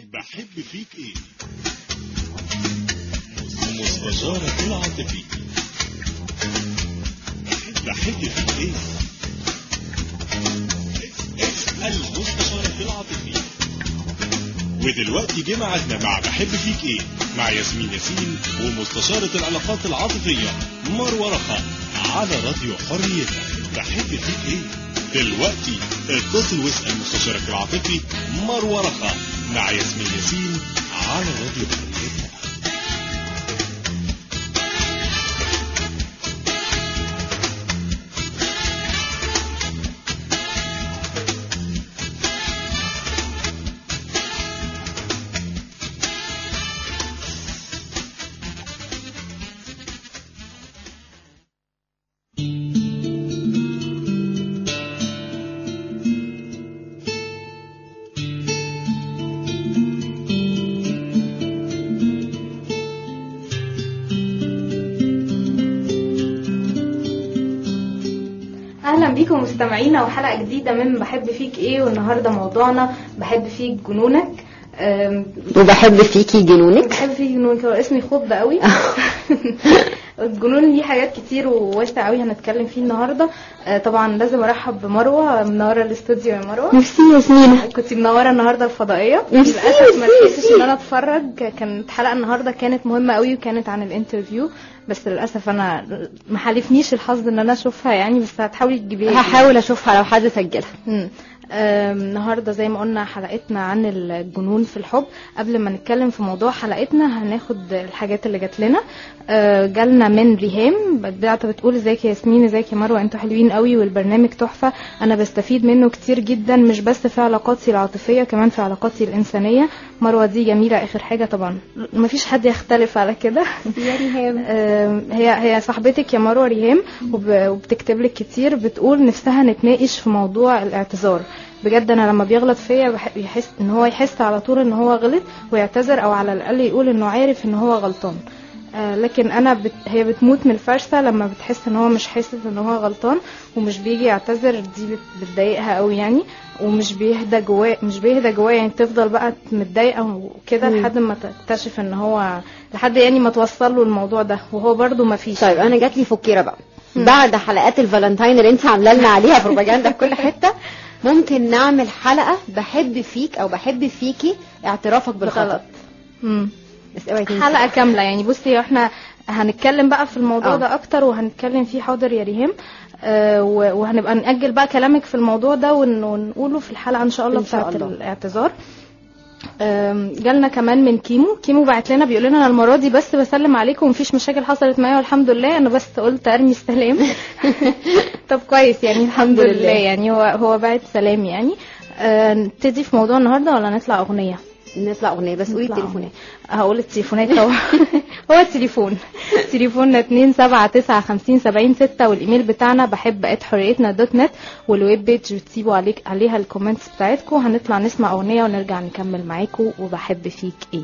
بحب فيك ايه مستشارة العاطفي بحب فيك ايه اسأل مستشارة العاطفي ودلوقتي جه ميعادنا مع بحب فيك ايه مع ياسمين ياسين ومستشارة العلاقات العاطفية مروة رخا على راديو حريتك بحب فيك ايه دلوقتي اتصل واسأل مستشارك العاطفي مروة رخا مع ياسمين ياسين على راديو حريتك اهلا بيكم مستمعينا وحلقه جديده من بحب فيك ايه والنهارده موضوعنا بحب فيك جنونك أم، وبحب فيكي جنونك بحب فيك جنونك هو اسمي خض قوي الجنون ليه حاجات كتير وواسع قوي هنتكلم فيه النهارده أه، طبعا لازم ارحب بمروه منوره الاستوديو يا مروه ميرسي ياسمينة كنت منوره النهارده الفضائيه ميرسي، للاسف ما ميرسي، لحقتش ان انا اتفرج كانت حلقه النهارده كانت مهمه قوي وكانت عن الانترفيو بس للاسف انا ما حالفنيش الحظ ان انا اشوفها يعني بس هتحاولي تجيبيها هحاول اشوفها لو حد سجلها مم. آم، النهارده زي ما قلنا حلقتنا عن الجنون في الحب قبل ما نتكلم في موضوع حلقتنا هناخد الحاجات اللي جات لنا آه، جالنا من ريهام بعت بتقول ازيك يا ياسمين ازيك يا مروه انتوا حلوين قوي والبرنامج تحفه انا بستفيد منه كتير جدا مش بس في علاقاتي العاطفيه كمان في علاقاتي الانسانيه مروه دي جميله اخر حاجه طبعا مفيش حد يختلف على كده يا ريهام آم، هي هي صاحبتك يا مروه ريهام وب- وبتكتب لك كتير بتقول نفسها نتناقش في موضوع الاعتذار بجد انا لما بيغلط فيا بح- يحس ان هو يحس على طول ان هو غلط ويعتذر او على الاقل يقول انه عارف ان هو غلطان آه، لكن انا بت... هي بتموت من الفرسه لما بتحس ان هو مش حاسس ان هو غلطان ومش بيجي يعتذر دي بت... بتضايقها قوي يعني ومش بيهدى جواه مش بيهدى جواه يعني تفضل بقى متضايقه وكده مم. لحد ما تكتشف ان هو لحد يعني ما توصل له الموضوع ده وهو برضو ما فيش طيب انا جات لي فكيره بقى بعد حلقات الفالنتاين اللي انت عامله لنا عليها بروباجندا في كل حته ممكن نعمل حلقه بحب فيك او بحب فيكي اعترافك بالخطا بالغلط مم. بس اوعي تنسي. حلقه كامله يعني بصي احنا هنتكلم بقى في الموضوع آه. ده اكتر وهنتكلم فيه حاضر يا ريهام آه و- وهنبقى نأجل بقى كلامك في الموضوع ده ون- ونقوله في الحلقه ان شاء الله إن شاء بتاعه الله. الاعتذار آم، جالنا كمان من كيمو كيمو بعت لنا بيقول لنا أنا المره دي بس بسلم عليكم ومفيش مشاكل حصلت معايا والحمد لله انا بس قلت ارمي السلام طب كويس يعني الحمد الحمد لله لله. يعني هو هو بعت سلام يعني آه، نبتدي في موضوع النهارده ولا نطلع اغنيه نطلع اغنيه بس قولي نطلع التليفونات هقول التليفونات هو هو التليفون تليفوننا 2 7 9 50 70 6 والايميل بتاعنا بحب ات حريتنا دوت نت والويب بيج بتسيبوا عليك عليها الكومنتس بتاعتكم هنطلع نسمع اغنيه ونرجع نكمل معاكم وبحب فيك ايه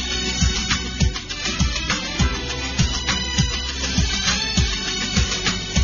بحب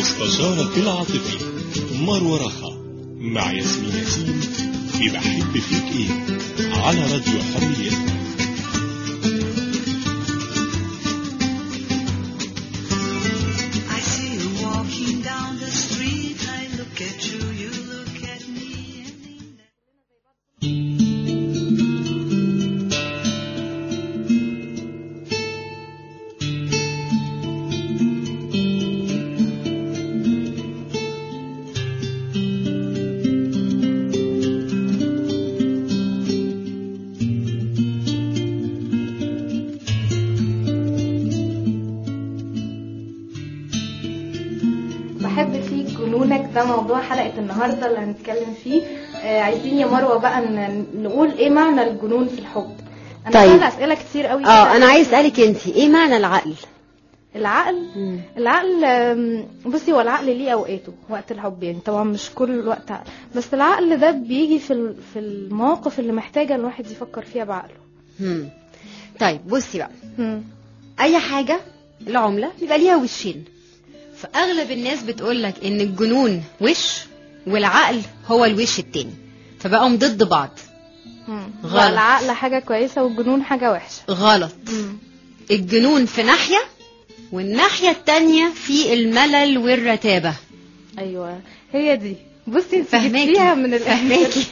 مستشارك العاطفي مروة رخا مع ياسمين ياسين في بحب فيك ايه على راديو حريتنا I see you walking down the street. I look at you, you look at me. بحب فيك جنونك ده موضوع حلقة النهاردة اللي هنتكلم فيه آه عايزين يا مروة بقى ن- نقول ايه معنى الجنون في الحب انا طيب. سألت اسئلة كتير قوي اه كده. انا عايز اسالك انت ايه معنى العقل العقل العقل آم، بصي هو العقل ليه اوقاته وقت الحب يعني طبعا مش كل الوقت عقل بس العقل ده بيجي في ال- في المواقف اللي محتاجة الواحد يفكر فيها بعقله مم. طيب بصي بقى مم. اي حاجه العمله بيبقى ليها وشين فاغلب الناس بتقولك ان الجنون وش والعقل هو الوش التاني فبقوا ضد بعض مم. غلط. العقل حاجة كويسة والجنون حاجة وحشة غلط مم. الجنون في ناحيه والناحيه التانية في الملل والرتابه ايوه هي دي بصي انت فهماكي جبتيها من الآخر. فهماكي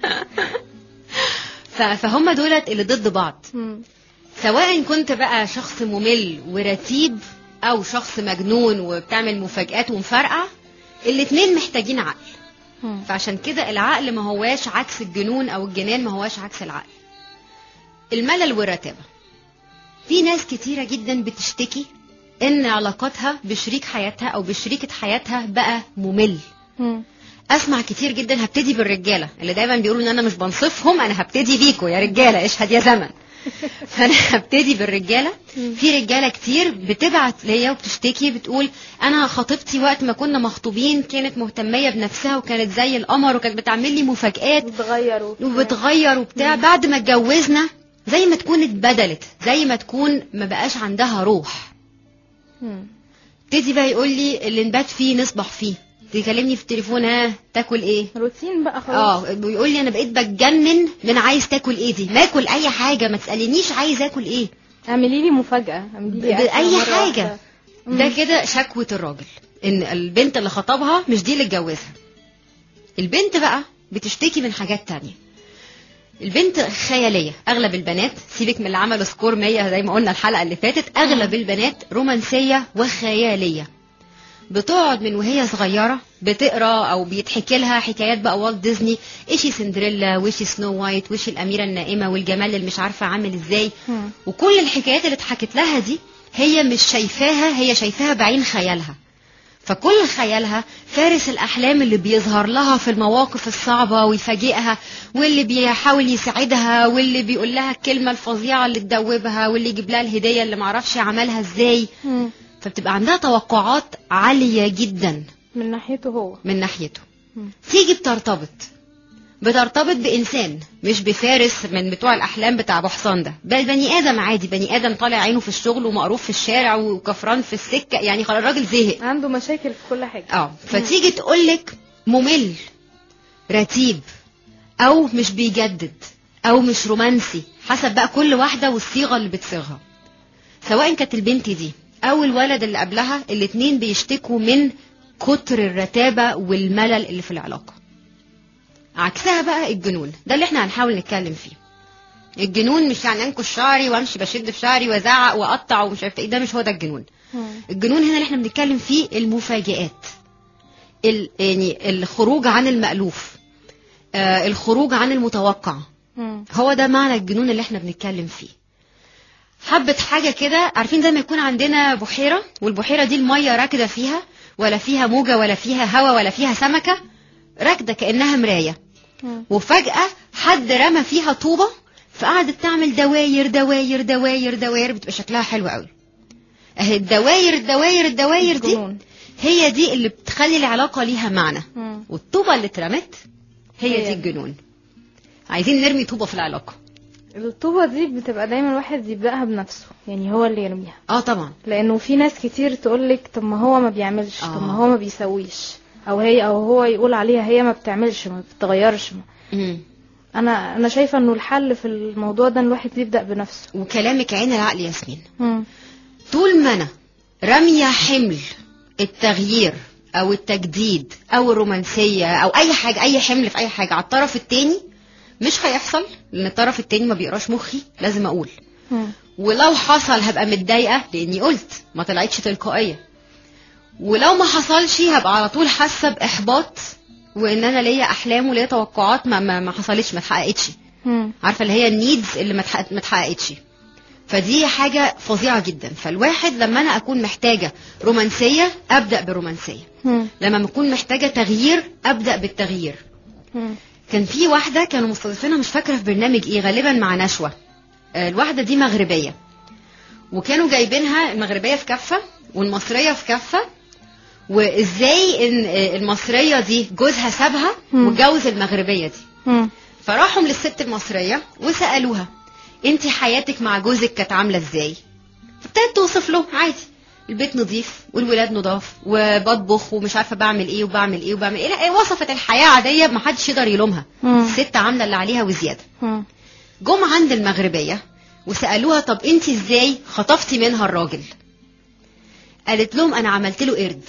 ف- فهم دولت اللي ضد بعض مم. سواء كنت بقى شخص ممل ورتيب او شخص مجنون وبتعمل مفاجآت ومفرقع الاتنين محتاجين عقل مم. فعشان كده العقل ما هواش عكس الجنون او الجنان ما هواش عكس العقل الملل والرتابة في ناس كتيرة جدا بتشتكي ان علاقاتها بشريك حياتها او بشريكة حياتها بقى ممل مم. اسمع كتير جدا هبتدي بالرجاله اللي دايما بيقولوا ان انا مش بنصفهم انا هبتدي بيكوا يا رجاله اشهد يا زمن فانا هبتدي بالرجاله في رجاله كتير بتبعت ليا وبتشتكي بتقول انا خطيبتي وقت ما كنا مخطوبين كانت مهتميه بنفسها وكانت زي القمر وكانت بتعمل لي مفاجآت بتغير وبتاع. وبتغير وبتاع بعد ما اتجوزنا زي ما تكون اتبدلت زي ما تكون ما بقاش عندها روح مم. ابتدي بقى يقول لي اللي نبات فيه نصبح فيه تكلمني في التليفون ها تاكل ايه روتين بقى خلاص اه بيقول لي انا بقيت بتجنن من عايز تاكل ايه دي ماكل اي حاجه ما تسالنيش عايز اكل ايه اعملي لي مفاجأة اعملي لي أكل باي مرة حاجه واحدة. ده كده شكوى الراجل ان البنت اللي خطبها مش دي اللي اتجوزها البنت بقى بتشتكي من حاجات تانية البنت خيالية أغلب البنات سيبك من اللي عملوا سكور 100 زي ما قلنا الحلقة اللي فاتت أغلب البنات رومانسية وخيالية بتقعد من وهي صغيرة بتقرا او بيتحكي لها حكايات بقى والت ديزني ايشي سندريلا ويشي سنو وايت ويشي الاميره النائمه والجمال اللي مش عارفه عامل ازاي مم. وكل الحكايات اللي اتحكت لها دي هي مش شايفاها هي شايفاها بعين خيالها فكل خيالها فارس الأحلام اللي بيظهر لها في المواقف الصعبة ويفاجئها واللي بيحاول يساعدها واللي بيقول لها الكلمة الفظيعة اللي تدوبها واللي يجيب لها الهدية اللي معرفش عملها ازاي مم. فبتبقى عندها توقعات عالية جدا من ناحيته هو من ناحيته مم. تيجي بترتبط بترتبط بإنسان مش بفارس من بتوع الأحلام بتاع أبو حصان ده بل بني آدم عادي بني آدم طالع عينه في الشغل ومقروف في الشارع وكفران في السكة يعني خلاص الراجل زهق عنده مشاكل في كل حاجة اه فتيجي تقولك ممل رتيب او مش بيجدد او مش رومانسي حسب بقى كل واحدة والصيغة اللي بتصيغها سواء كانت البنت دي او الولد اللي قبلها الاتنين بيشتكوا من كتر الرتابة والملل اللي في العلاقة عكسها بقى الجنون ده اللي احنا هنحاول نتكلم فيه الجنون مش يعني انكش شعري وامشي بشد في شعري وازعق واقطع ومش عارفه ايه ده مش هو ده الجنون مم. الجنون هنا اللي احنا بنتكلم فيه المفاجآت ال... يعني الخروج عن المألوف آه الخروج عن المتوقع مم. هو ده معنى الجنون اللي احنا بنتكلم فيه حبة حاجة كده عارفين زي ما يكون عندنا بحيرة والبحيرة دي المية راكدة فيها ولا فيها موجة ولا فيها هوا ولا فيها سمكة راكدة كأنها مراية مم. وفجأة حد رمى فيها طوبة فقعدت تعمل دواير دواير دواير دواير بتبقى شكلها حلو قوي اهي الدواير الدواير الدواير دي الجنون. هي دي اللي بتخلي العلاقة ليها معنى مم. والطوبة اللي اترمت هي هي. دي الجنون عايزين نرمي طوبة في العلاقة الطوبة دي بتبقى دايما الواحد يبدأها بنفسه يعني هو اللي يرميها اه طبعا لانه في ناس كتير تقولك طب ما هو ما بيعملش طب ما آه. هو ما بيسويش او هي او هو يقول عليها هي ما بتعملش ما بتتغيرش ما. مم. انا انا شايفه انه الحل في الموضوع ده ان الواحد يبدأ بنفسه وكلامك عين العقل ياسمين مم. طول ما انا رامية حمل التغيير او التجديد او الرومانسية او اي حاجة اي حمل في اي حاجة على الطرف التاني مش هيحصل لان الطرف التاني ما بيقراش مخي لازم اقول مم. ولو حصل هبقى متضايقة لاني قلت ما طلعتش تلقائية ولو ما حصلش هبقى على طول حاسة باحباط وان انا ليا احلام وليا توقعات ما ما, ما حصلتش ما اتحققتش مم. عارفه اللي هي النيدز اللي ما اتحقق- ما اتحققتش فدي حاجه فظيعه جدا فالواحد لما انا اكون محتاجه رومانسيه ابدا برومانسيه مم. لما اكون محتاجه تغيير ابدا بالتغيير مم. كان في واحده كانوا مستضيفينها مش فاكره في برنامج ايه غالبا مع نشوه آه، الواحده دي مغربيه وكانوا جايبينها المغربيه في كفه والمصريه في كفه وازاي ان آه، المصريه دي جوزها سابها مم. واتجوز المغربيه دي مم. فراحوا للست المصرية وسألوها انت حياتك مع جوزك كانت عاملة ازاي فابتدت توصف له عادي البيت نظيف والولاد نضاف وبطبخ ومش عارفه بعمل ايه وبعمل ايه وبعمل ايه لا، إيه، وصفت الحياه عاديه ما حدش يقدر يلومها مم. الست عامله اللي عليها وزياده مم. جم عند المغربيه وسالوها طب انت ازاي خطفتي منها الراجل قالت لهم انا عملت له قرد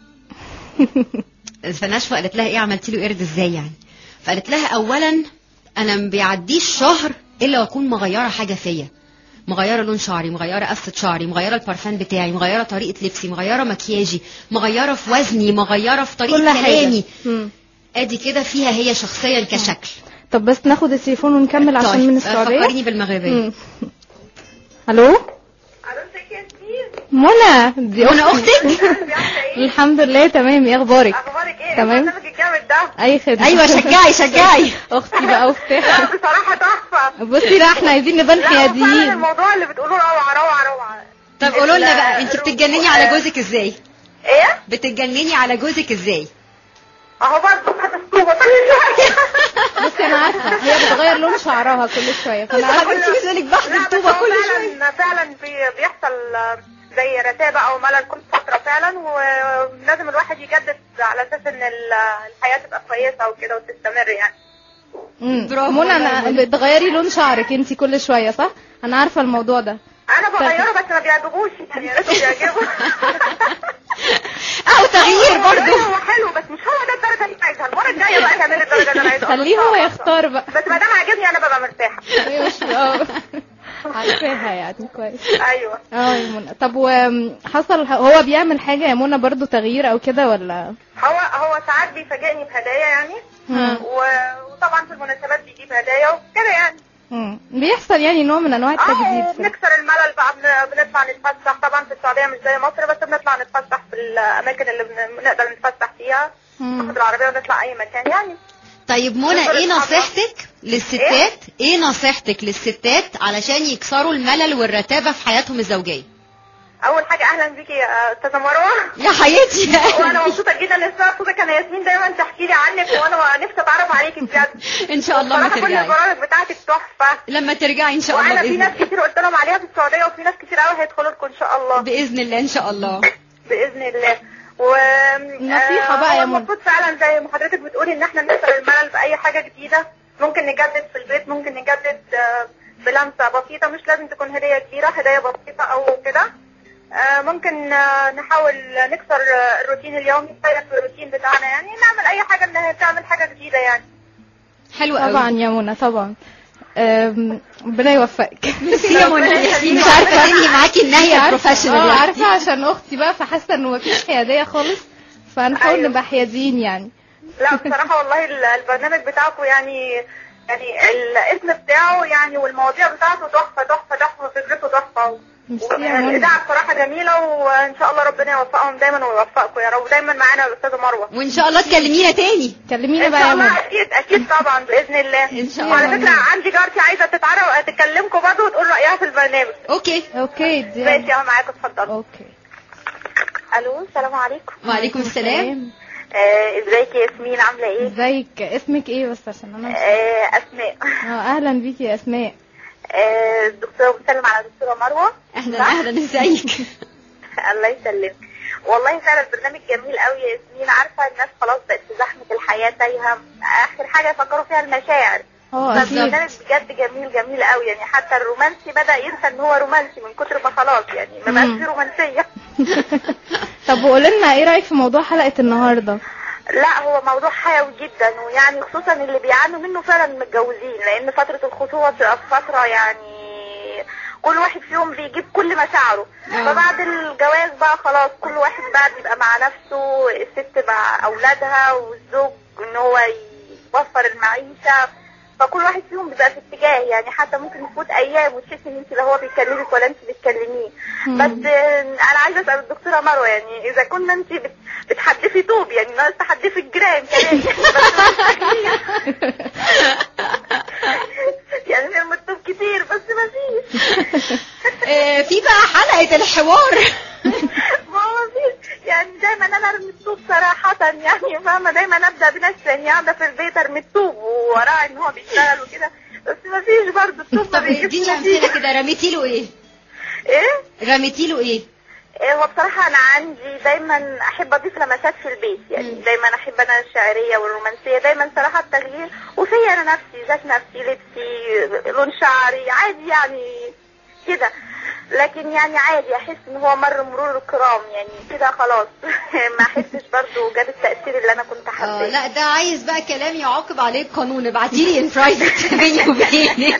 فنشوى قالت لها ايه عملتي له قرد ازاي يعني فقالت لها اولا انا ما بيعديش شهر الا واكون مغيره حاجه فيا مغيره لون شعري مغيره قصه شعري مغيره البارفان بتاعي مغيره طريقه لبسي مغيره مكياجي مغيره في وزني مغيره في طريقه كل حاجة كلامي مم. ادي كده فيها هي شخصيا كشكل طب بس ناخد التليفون ونكمل عشان طيب، من آه، السعودية فكريني بالمغربيه مم. الو عروستك ياسمين منى دي منى اختك عامله ايه؟ الحمد لله تمام ايه اخبارك اخبارك ايه؟ تمام. البرنامج الجامد ده اي خدمة ايوه شجعي شجعي اختي بقى لا وبتاع بصراحه تحفه بصي لا احنا عايزين نبان لا هو فعلا حياديين الموضوع اللي بتقولوه روعه روعه روعه طب قولوا لنا بقى انت الرجوع- بتتجنني على جوزك ازاي ايه؟ بتتجنني على جوزك ازاي اهو برضه هتسطوبه كل شويه بصي انا عارفه هي بتغير لون شعرها كل شويه فانا عارفه انت بتقولك بحث لا بس الطوبه هو كل شويه فعلا فعلا بي- بيحصل آه، زي رتابه او ملل كل فتره فعلا ولازم الواحد يجدد على اساس ان ال- الحياه تبقى كويسه وكده وتستمر يعني مم. برافو منى والله انا منى. بتغيري لون شعرك انت كل شويه صح انا عارفه الموضوع ده انا بغيره بس ما بيعجبوش يعني يا ريته بيعجبه او تغيير هو برضو هو حلو بس مش هو ده الدرجه اللي عايزها المره الجايه بقى تعملي الدرجه اللي انا عايزها خليه هو يختار بقى بس ما دام عاجبني انا ببقى مرتاحه هي مش اه عارفاها يعني كويس ايوه اه يا منى طب وحصل هو بيعمل حاجه يا منى برضو تغيير او كده ولا هو هو ساعات بيفاجئني بهدايا يعني مم. و- وطبعا في المناسبات بيجيب هدايا وكده يعني مم. بيحصل يعني نوع من انواع اه التجديد في- بنكسر الملل بقى بن- بنطلع نتفسح طبعا في السعوديه مش زي مصر بس بنطلع نتفسح في الاماكن اللي بن- بنقدر نتفسح فيها مم. ناخد العربيه ونطلع اي مكان يعني طيب منى نقدر ايه نتحرك. نصيحتك للستات ايه نصيحتك للستات علشان يكسروا الملل والرتابه في حياتهم الزوجيه اول حاجه اهلا بيكي يا استاذه مروه يا حياتي وانا مبسوطه جدا ان اسمها صوتك انا ياسمين دايما تحكي لي عنك وانا نفسي اتعرف عليكي بجد ان شاء الله ما بصراحه كل ترجعي البرامج بتاعتك تحفه لما ترجعي ان شاء الله وانا في باذن ناس كتير قلت لهم عليها في السعوديه وفي ناس كتير قوي هيدخلوا لكم ان شاء الله باذن الله ان شاء الله باذن الله و نصيحة آه، بقى يا هو منى. المفروض فعلا زي ما حضرتك بتقولي ان احنا نكسر الملل باي حاجه جديده ممكن نجدد في البيت ممكن نجدد آه، بلمسه بسيطه مش لازم تكون هديه كبيره هديه بسيطه او كده آه، ممكن آه، نحاول نكسر آه، الروتين اليومي نغير في الروتين بتاعنا يعني نعمل اي حاجه انها تعمل حاجه جديده يعني حلو قوي طبعا يا منى طبعا أم، ربنا يوفقك ميرسي يا منى ميرسي مش مش عارفة. عارفه اني معاكي ان هي عارفة- بروفيشنال اه يعني عارفه عشان اختي بقى فحاسه انه مفيش حياديه خالص فهنحاول أيوة. نبقى حياديين يعني لا بصراحة والله ال- البرنامج بتاعكم يعني يعني الاسم بتاعه يعني والمواضيع بتاعته تحفة تحفة تحفة وفكرته تحفة ميرسي يا منى. الإذاعة بصراحة جميلة وإن شاء الله ربنا يوفقهم دايما ويوفقكم يا رب دايما معانا الأستاذة مروة وان شاء الله تكلمينا تاني كلمينا إن بقى شاء يا الله منى أكيد أكيد طبعا بإذن الله إن شاء وعلى الله. فكرة عندي جارتي عايزة تتعرف تكلمكم برضه وتقول رأيها في البرنامج اوكي اوكي دي ماشي أهو معاكم اتفضلوا اوكي ألو السلام عليكم وعليكم السلام آه ازيك يا ياسمين عاملة إيه؟ ازيك اسمك ايه بس عشان انا مش- آه أسماء اه اهلا بيكي يا اسماء آه، الدكتورة بتسلم على الدكتورة مروة اهلا صح؟ اهلا ازيك الله يسلمك والله فعلا البرنامج جميل قوي يا ياسمين عارفة الناس خلاص بقت في زحمة الحياة تايهة آخر حاجة يفكروا فيها المشاعر اه اكيد فالبرنامج بجد جميل جميل قوي يعني حتى الرومانسي بدأ ينسى ان هو رومانسي من كتر ما خلاص يعني ما بقاش مم. فيه رومانسية طب وقولي لنا ايه رايك في موضوع حلقه النهارده لا هو موضوع حيوي جدا ويعني خصوصا اللي بيعانوا منه فعلا المتجوزين لان فترة الخطوبة بتبقى فترة يعني كل واحد فيهم بيجيب كل مشاعره آه. فبعد الجواز بقى خلاص كل واحد بقى بيبقى مع نفسه الست مع اولادها والزوج ان هو يوفر المعيشة فكل واحد فيهم بيبقى في اتجاه يعني حتى ممكن يفوت ايام وتحس ان انت لا هو بيكلمك ولا انت بتكلميه مم. بس آه، انا عايزه اسال الدكتوره مروه يعني اذا كنا انت بت- بتحدفي طوب يعني ناقص تحدفي الجيران كمان يعني نرمي الطوب كتير بس ما فيش آه، في بقى حلقة الحوار ما هو فيش يعني دايما انا ارمي الطوب صراحه يعني فاهمه دايما ابدا بنفسي يعني قاعده في البيت ارمي الطوب ووراه ان هو بيشتغل وكده بس ما فيش برضه الطوب ما طب بيجيبش اديني امثلة نتيجه كده رميتي له ايه ايه رميتي له ايه إيه هو بصراحة أنا عندي دايما أحب أضيف لمسات في البيت يعني مم. دايما أحب أنا الشعرية والرومانسية دايما صراحة التغيير وفي أنا نفسي ذات نفسي لبسي لون شعري عادي يعني كده لكن يعني عادي أحس إن هو مر مرور الكرام يعني كده خلاص ما أحسش برضو جاب التأثير اللي أنا كنت اه حباه لا ده عايز بقى كلام يعاقب عليه القانون ابعتي لي ان برايفت بيني وبينك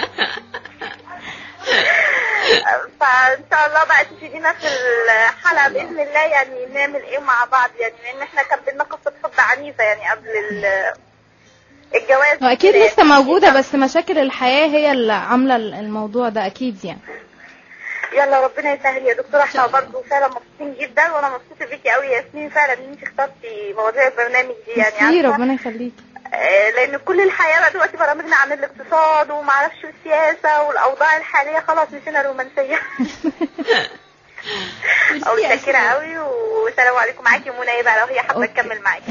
فإن شاء الله بقى تفيدينا في الحلقة بإذن الله يعني نعمل إيه مع بعض يعني لأن إحنا كان بينا قصة حب عنيفة يعني قبل ال- الجواز هو اكيد كده لسه يعني. موجوده بس مشاكل الحياه هي اللي عامله الموضوع ده اكيد يعني يلا ربنا يسهل يا دكتورة احنا برضه فعلا مبسوطين جدا وانا مبسوطة بيكي قوي يا ياسمين فعلا ان انت اخترتي مواضيع البرنامج دي يعني ميرسي عارفة ربنا يخليك آه، لان كل الحياة بقى دلوقتي برامجنا عن الاقتصاد ومعرفش السياسة والاوضاع الحالية خلاص نسينا الرومانسية او يا شاكرة أسماء. قوي والسلام عليكم معاكي منى بقى لو هي حابة أوكي. تكمل معاكي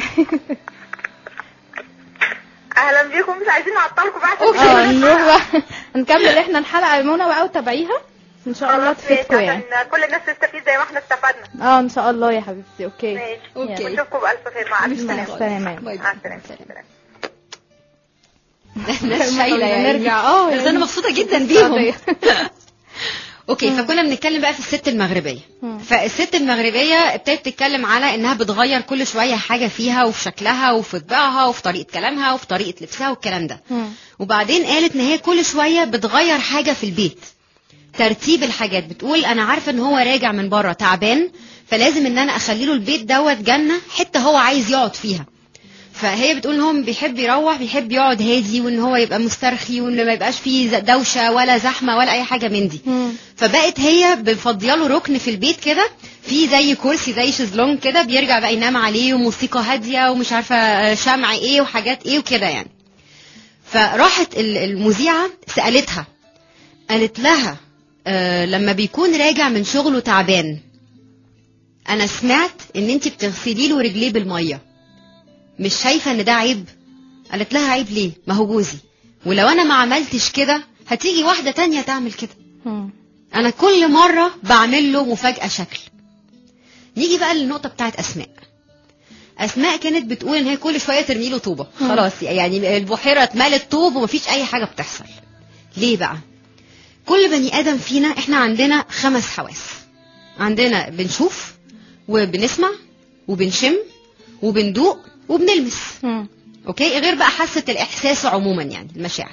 اهلا بيكم مش عايزين نعطلكم بقى عشان اه تكملوا نروح الحلقة. بقى نكمل احنا الحلقه منى بقى وتابعيها ان شاء الله خلاص ماشي تفيدكم يعني عشان كل الناس تستفيد زي ما احنا استفدنا اه ان شاء الله يا حبيبتي اوكي ماشي أوكي. ونشوفكم بألف خير مع الف مع سلامة السلامه باي مع باي. السلامة الناس شايله يعني نرجع اه بس يعني. انا مبسوطه جدا السعودية. بيهم اوكي فكنا بنتكلم بقى في الست المغربيه مم. فالست المغربيه ابتدت تتكلم على انها بتغير كل شويه حاجه فيها وفي شكلها وفي طباعها وفي طريقه كلامها وفي طريقه لبسها والكلام ده مم. وبعدين قالت ان هي كل شويه بتغير حاجه في البيت ترتيب الحاجات بتقول انا عارفه ان هو راجع من بره تعبان فلازم ان انا اخلي له البيت دوت جنه حته هو عايز يقعد فيها فهي بتقول ان هو بيحب يروح بيحب يقعد هادي وان هو يبقى مسترخي وان ما يبقاش فيه ز- دوشه ولا زحمه ولا اي حاجه من دي مم. فبقت هي بنفضيه له ركن في البيت كده في زي كرسي زي شезлونج كده بيرجع بقى ينام عليه وموسيقى هاديه ومش عارفه آه، شمع ايه وحاجات ايه وكده يعني فراحت ال- المذيعه سالتها قالت لها آه لما بيكون راجع من شغله تعبان انا سمعت ان انت بتغسلي له رجليه بالميه مش شايفه ان ده عيب قالت لها عيب ليه ما هو جوزي ولو انا ما عملتش كده هتيجي واحده تانية تعمل كده مم. انا كل مره بعمل له مفاجاه شكل نيجي بقى للنقطه بتاعت اسماء اسماء كانت بتقول ان هي كل شويه ترمي له طوبه مم. خلاص يعني البحيره اتملت طوب ومفيش اي حاجه بتحصل ليه بقى كل بني ادم فينا احنا عندنا خمس حواس عندنا بنشوف وبنسمع وبنشم وبندوق وبنلمس مم. اوكي غير بقى حاسه الاحساس عموما يعني المشاعر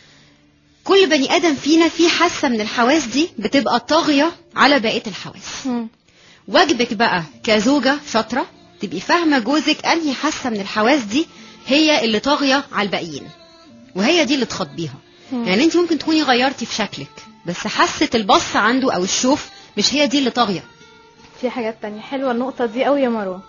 كل بني ادم فينا في حاسه من الحواس دي بتبقى طاغيه على بقيه الحواس مم. واجبك بقى كزوجه شاطره تبقي فاهمه جوزك انهي حاسه من الحواس دي هي اللي طاغيه على الباقيين وهي دي اللي تخاطبيها مم. يعني انت ممكن تكوني غيرتي في شكلك بس حاسه البص عنده او الشوف مش هي دي اللي طاغيه في حاجات تانية حلوة النقطة دي قوي يا مروة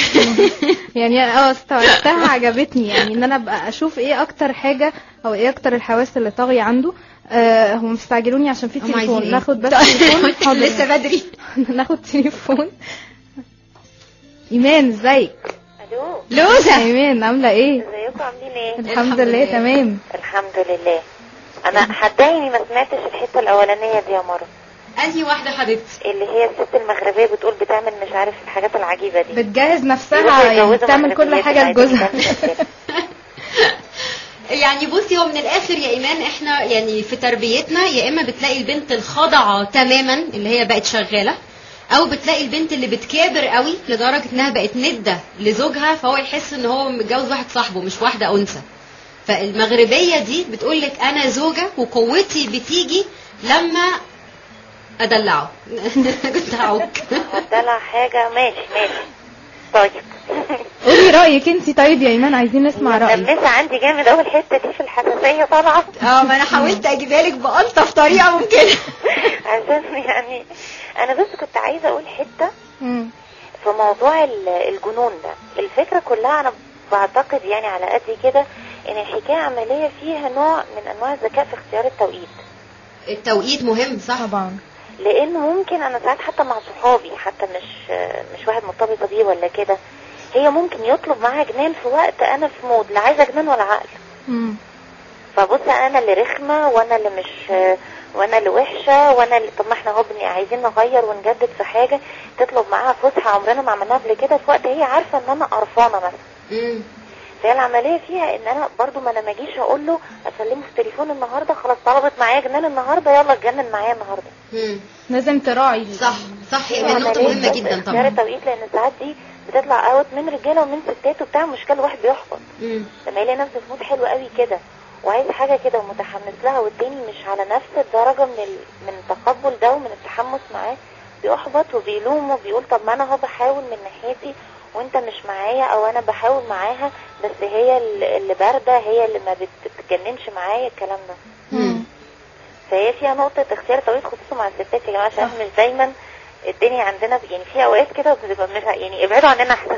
يعني اه استوعبتها عجبتني يعني ان انا ابقى اشوف ايه اكتر حاجة او ايه اكتر الحواس اللي طاغية عنده آه هم مستعجلوني عشان في هم عايزين تليفون ايه؟ ناخد بس تليفون حاضر. لسه بدري ناخد تليفون ايمان ازيك الو لوزة ايمان عاملة ايه ازيكم عاملين ايه الحمد الحمد لله لله. تمام الحمد لله انا هتضايق اني ما سمعتش الحته الاولانيه دي يا مروه انهي واحده حبيبتي اللي هي الست المغربيه بتقول بتعمل مش عارف الحاجات العجيبه دي بتجهز يروحوا نفسها يعني يتجوزوا تعمل كل مغربيات حاجه عادي لجوزها جداً. يعني بصي هو من الاخر يا ايمان احنا يعني في تربيتنا يا اما بتلاقي البنت الخاضعه تماما اللي هي بقت شغاله او بتلاقي البنت اللي بتكابر قوي لدرجه انها بقت نده لزوجها فهو يحس ان هو متجوز واحد صاحبه مش واحده انثى فالمغربيه دي بتقول لك انا زوجه وقوتي بتيجي لما ادلعه كنت هعوك هتدلع حاجه ماشي ماشي طيب قولي رايك انت طيب يا ايمان عايزين نسمع رايك ملمسه عندي جامد اول الحته دي في الحساسيه طالعه اه ما انا حاولت اجيبها لك بالطف طريقه ممكنه عشان يعني انا بس كنت عايزه اقول حته مم. في موضوع ال- الجنون ده الفكرة كلها أنا بعتقد يعني على قد كده إن الحكاية عملية فيها نوع من أنواع الذكاء في اختيار التوقيت التوقيت مهم صح طبعا لأن ممكن أنا ساعات حتى مع صحابي حتى مش مش واحد مرتبطة بيه ولا كده هي ممكن يطلب معاها جنان في وقت أنا في مود لا عايزة جنان ولا عقل مم. فبص انا اللي رخمه وانا اللي مش وانا اللي وحشه وانا اللي طب ما احنا اهو بن- عايزين نغير ونجدد في حاجه تطلب معاها فسحه عمرنا ما عملناها قبل كده في وقت هي عارفه ان انا قرفانه مثلا مم. فهي العمليه فيها ان انا برضو ما انا ما اجيش اقول له اسلمه في التليفون النهارده خلاص طلبت معايا جنان النهارده يلا اتجنن معايا النهارده مم. لازم تراعي صح صح يا إيمان، نقطه عملية مهمه بس جدا اختيار طبعا التوقيت لان ساعات دي بتطلع اوت من رجاله ومن ستات وبتاع مشكله الواحد بيحبط مم. لما يلاقي نفسه في مود حلو قوي كده وعايز حاجه كده ومتحمس لها والتاني مش على نفس الدرجه من ال... من التقبل ده ومن التحمس معاه بيحبط وبيلوم وبيقول طب ما انا اهو بحاول من ناحيتي وانت مش معايا او انا بحاول معاها بس هي ال- اللي بارده هي اللي ما بت- بتتجننش معايا الكلام ده مم. فهي فيها نقطه اختيار توقيت خصوصا مع الستات يا جماعه عشان مش دايما الدنيا عندنا ب- يعني في اوقات كده بتبقى مش يعني ابعدوا عننا احسن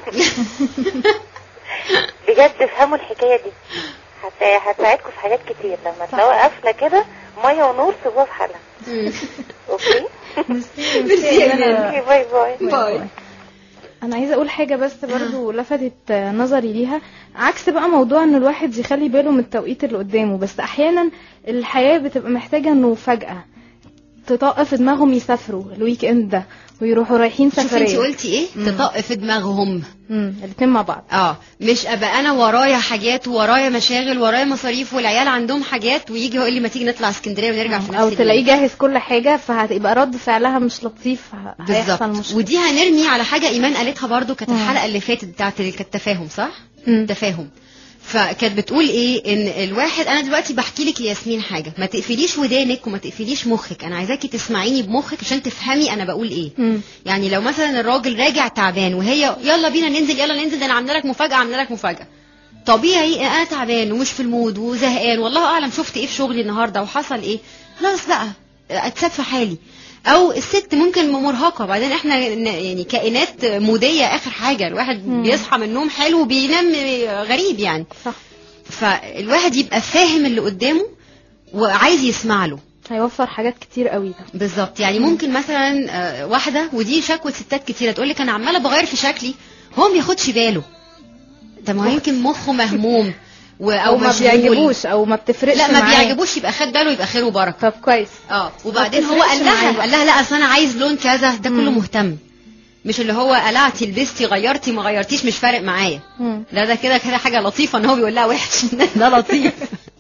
بجد افهموا الحكايه دي هت- هتساعدكم في حاجات كتير لما تلاقوا قافله كده ميه ونور سيبوها في حالها مم. اوكي ميرسي ميرسي يا إيمان. اوكي باي باي باي انا عايزه اقول حاجه بس برضو لفتت نظري ليها عكس بقى موضوع ان الواحد يخلي باله من التوقيت اللي قدامه بس احيانا الحياه بتبقى محتاجه انه فجاه تطق في دماغهم يسافروا الويك اند ده ويروحوا رايحين شوفي انت سفريه قلتي ايه مم. تطق في دماغهم امم الاثنين مع بعض اه مش ابقى انا ورايا حاجات ورايا مشاغل ورايا مصاريف والعيال عندهم حاجات ويجي يقول لي ما تيجي نطلع اسكندريه ونرجع في نفس او اليوم. تلاقيه جاهز كل حاجه فهتبقى رد فعلها مش لطيف ه- هيحصل بالظبط مشكله ودي هنرمي على حاجه ايمان قالتها برضو كانت مم. الحلقه اللي فاتت بتاعت ال- كانت التفاهم صح مم. تفاهم فكانت بتقول ايه ان الواحد انا دلوقتي بحكي لك يا ياسمين حاجه ما تقفليش ودانك وما تقفليش مخك انا عايزاكي تسمعيني بمخك عشان تفهمي انا بقول ايه مم. يعني لو مثلا الراجل راجع تعبان وهي يلا بينا ننزل يلا ننزل ده انا عامله لك مفاجاه عامله لك مفاجاه طبيعي انا تعبان ومش في المود وزهقان والله اعلم شفت ايه في شغلي النهارده وحصل ايه خلاص بقى اتساب في حالي او الست ممكن مرهقه بعدين احنا ن- يعني كائنات موديه اخر حاجه الواحد مم. بيصحى من النوم حلو وبينام غريب يعني صح فالواحد يبقى فاهم اللي قدامه وعايز يسمع له هيوفر حاجات كتير قوي ده بالظبط يعني ممكن مثلا آه، واحده ودي شكوى ستات كتيره تقول لك انا عماله بغير في شكلي هو ما بياخدش باله طب ما هو يمكن مخه مهموم و- او ما مشغول. بيعجبوش او ما بتفرقش لا ما معاه. بيعجبوش يبقى خد باله يبقى خير وبركه طب كويس اه وبعدين ما هو قال بتفرقش لها معاه بقى. قال لها لا اصل انا عايز لون كذا ده كله مم. مهتم مش اللي هو قلعتي لبستي غيرتي ما غيرتيش مش فارق معايا مم. لا ده كده كده حاجه لطيفه ان هو بيقول لها وحش ده لطيف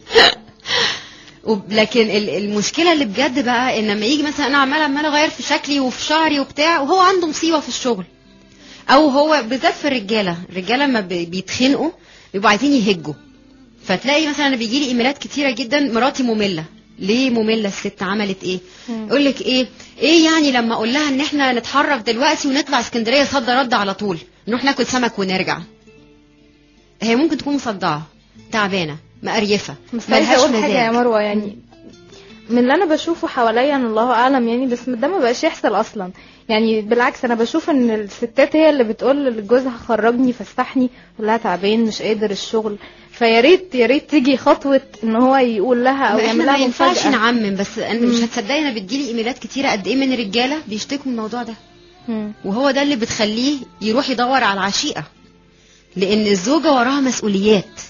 وب- لكن ال- المشكله اللي بجد بقى ان لما يجي مثلا انا عماله عماله اغير في شكلي وفي شعري وبتاع وهو عنده مصيبه في الشغل او هو بالذات في الرجاله الرجاله لما بي- بيتخنقوا بيبقوا عايزين يهجوا فتلاقي مثلا انا بيجي لي ايميلات كتيره جدا مراتي ممله ليه ممله الست عملت ايه مم. يقول لك ايه ايه يعني لما اقول لها ان احنا نتحرك دلوقتي ونطلع اسكندريه صد رد على طول نروح ناكل سمك ونرجع هي ممكن تكون مصدعه تعبانه مقريفه بس عايزه ملهاش اقول حاجه يا مزاج. مروه يعني من اللي انا بشوفه حواليا ان الله اعلم يعني بس ده ما بقاش يحصل اصلا يعني بالعكس انا بشوف ان الستات هي اللي بتقول لجوزها خرجني فسحني يقول لها تعبان مش قادر الشغل فيا ريت يا ريت تيجي خطوه ان هو يقول لها او ما يعمل احنا ما لها ينفعش مفاجاه نعمم بس انا مش مم. هتصدقي انا بتجيلي ايميلات كتيره قد ايه من الرجاله بيشتكوا من الموضوع ده مم. وهو ده اللي بتخليه يروح يدور على العشيقه لان الزوجه وراها مسؤوليات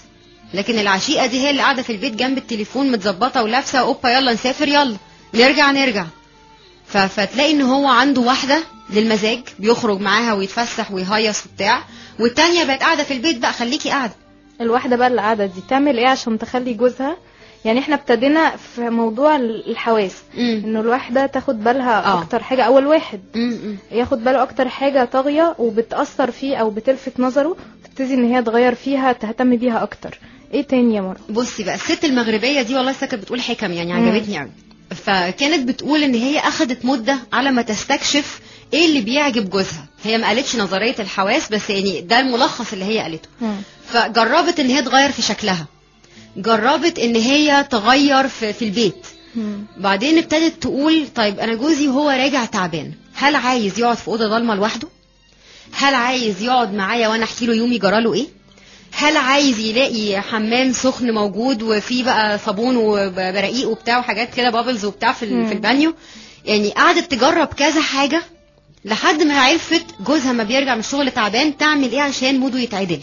لكن العشيقه دي هي اللي قاعده في البيت جنب التليفون متظبطه ولابسه اوبا يلا نسافر يلا نرجع نرجع ف- فتلاقي ان هو عنده واحده للمزاج بيخرج معاها ويتفسح ويهيص وبتاع والتانية بقت قاعده في البيت بقى خليكي قاعده الواحدة بقى اللي قاعدة دي تعمل ايه عشان تخلي جوزها يعني احنا ابتدينا في موضوع الحواس امم انه الواحدة تاخد بالها آه. اكتر حاجة اول واحد امم ياخد باله اكتر حاجة طاغية وبتأثر فيه او بتلفت نظره تبتدي ان هي تغير فيها تهتم بيها اكتر ايه تاني يا مرة بصي بقى الست المغربيه دي والله لسه كانت بتقول حكم يعني مم. عجبتني قوي فكانت بتقول ان هي اخذت مده على ما تستكشف ايه اللي بيعجب جوزها هي ما قالتش نظريه الحواس بس يعني ده الملخص اللي هي قالته فجربت ان هي تغير في شكلها جربت ان هي تغير في, في البيت بعدين ابتدت تقول طيب انا جوزي وهو راجع تعبان هل عايز يقعد في اوضه ضلمه لوحده هل عايز يقعد معايا وانا احكي له يومي جراله ايه هل عايز يلاقي حمام سخن موجود وفيه بقى صابون وبراقيق وبتاع وحاجات كده بابلز وبتاع في, ال- مم. في البانيو يعني قعدت تجرب كذا حاجه لحد ما عرفت جوزها ما بيرجع من الشغل تعبان تعمل ايه عشان موده يتعدل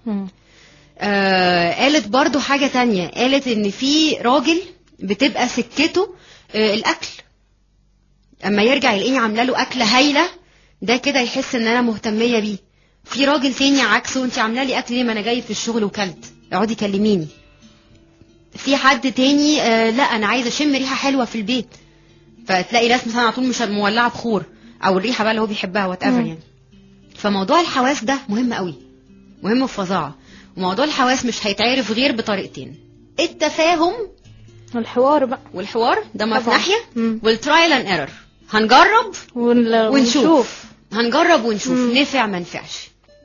آه قالت برضو حاجة تانية قالت ان في راجل بتبقى سكته آه الاكل اما يرجع يلاقيني عامله له اكله هايله ده كده يحس ان انا مهتميه بيه في راجل تاني عكسه انت عامله لي اكل ليه ما انا جاي في الشغل وكلت اقعدي كلميني في حد تاني آه لا انا عايزه اشم ريحه حلوه في البيت فتلاقي ناس مثلا على طول مش مولعه بخور او الريحه بقى اللي هو بيحبها وات ايفر مم. يعني فموضوع الحواس ده مهم قوي مهم بفظاعه وموضوع الحواس مش هيتعرف غير بطريقتين التفاهم الحوار بقى والحوار ده ما في طبعاً. ناحيه مم. والترايل اند ايرور هنجرب ونل- ونشوف هنجرب ونشوف مم. نفع ما نفعش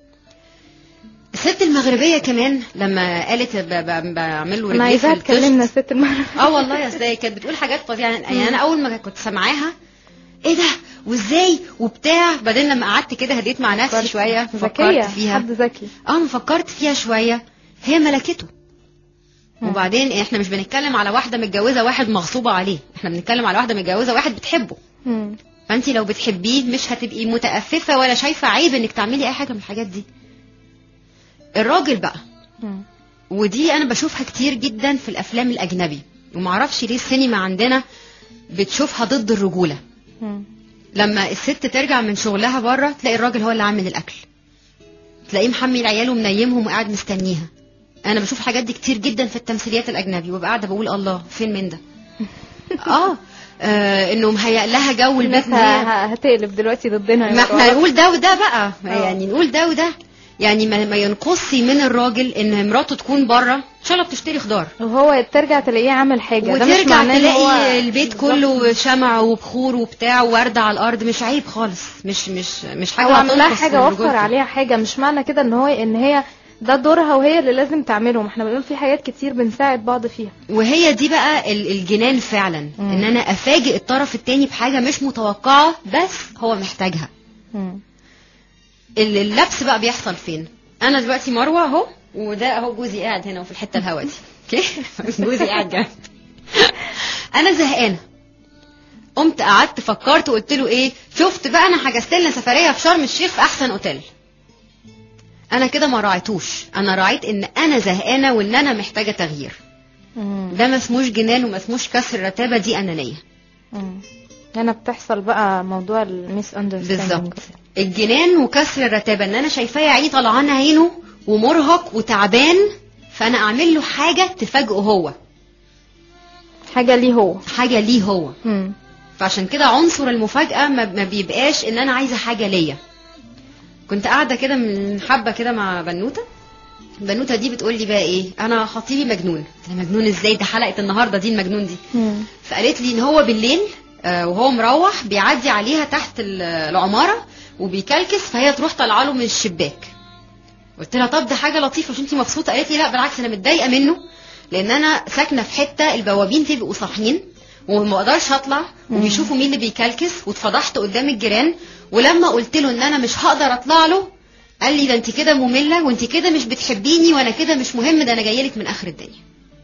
الست المغربيه كمان لما قالت ب- ب- بعمل له انا رجليه في عايزاها الطشت. تكلمنا ست المرة اه والله يا أصل هي كانت بتقول حاجات فظيعه يعني انا اول ما كنت سامعاها ايه ده وازاي وبتاع بعدين لما قعدت كده هديت مع نفسي شويه فكرت ذكية فيها حد ذكي اه انا فكرت فيها شويه هي ملكته مم. وبعدين احنا مش بنتكلم على واحده متجوزه واحد مغصوبه عليه احنا بنتكلم على واحده متجوزه واحد بتحبه مم. فانت لو بتحبيه مش هتبقي متأففة ولا شايفة عيب انك تعملي اي حاجة من الحاجات دي الراجل بقى مم. ودي انا بشوفها كتير جدا في الافلام الاجنبي ومعرفش ليه السينما عندنا بتشوفها ضد الرجولة مم. لما الست ترجع من شغلها بره تلاقي الراجل هو اللي عامل الاكل تلاقيه محمي العيال ومنيمهم وقاعد مستنيها انا بشوف الحاجات دي كتير جدا في التمثيليات الاجنبي وببقى قاعده بقول الله فين من ده اه, آه انه مهيأ لها جو الناس البيت إن هي- ه- هتقلب دلوقتي ضدنا يا ما مروة. احنا نقول ده وده بقى اه. يعني نقول ده وده يعني ما, ما ينقص من الراجل ان مراته تكون بره ان شاء الله بتشتري خضار وهو ترجع تلاقيه عامل حاجة ده مش وترجع معناه إن هو- تلاقي البيت كله شمع وبخور وبتاع ووردة على الارض مش عيب خالص مش مش مش حاجه هو عمل لها هتنقص حاجة من وفر رجولته. عليها حاجة مش معنى كده ان هو ان هي ده دورها وهي اللي لازم تعمله ما احنا بنقول في حاجات كتير بنساعد بعض فيها وهي دي بقى ال- الجنان فعلا مم. ان انا افاجئ الطرف التاني بحاجه مش متوقعه بس هو محتاجها ال- اللبس بقى بيحصل فين انا دلوقتي مروه اهو وده اهو جوزي قاعد هنا وفي الحته الهوا دي اوكي جوزي قاعد جنب انا زهقانه قمت قعدت فكرت وقلت له ايه شفت بقى انا حجزت لنا سفريه في شرم الشيخ في احسن اوتيل انا كده ما راعيتوش انا راعيت ان انا زهقانه وان انا محتاجه تغيير ده ما اسموش جنان وما اسموش كسر رتابه دي انانيه هنا بتحصل بقى موضوع الميس اندرستاندينج بالظبط الجنان وكسر الرتابه ان انا شايفاه يا عيني طلعان عينه ومرهق وتعبان فانا اعمل له حاجه تفاجئه هو حاجة ليه هو حاجه ليه هو مم. فعشان كده عنصر المفاجاه ما ما بيبقاش ان انا عايزه حاجه ليا كنت قاعده كده من حبه كده مع بنوته البنوته دي بتقول لي بقى ايه انا خطيبي مجنون قلت لها مجنون ازاي ده حلقه النهارده دي المجنون دي مم. فقالت لي ان هو بالليل آه، وهو مروح بيعدي عليها تحت ال- العماره وبيكلكس فهي تروح طالعه له من الشباك قلت لها طب ده حاجه لطيفه مش انت مبسوطه قالت لي لا بالعكس انا متضايقه منه لان انا ساكنه في حته البوابين فيه بيبقوا صاحيين وما اقدرش اطلع وبيشوفوا مين اللي بيكلكس واتفضحت قدام الجيران ولما قلت له ان انا مش هقدر اطلع له قال لي ده انت كده ممله وانت كده مش بتحبيني وانا كده مش مهم ده انا جايه لك من اخر الدنيا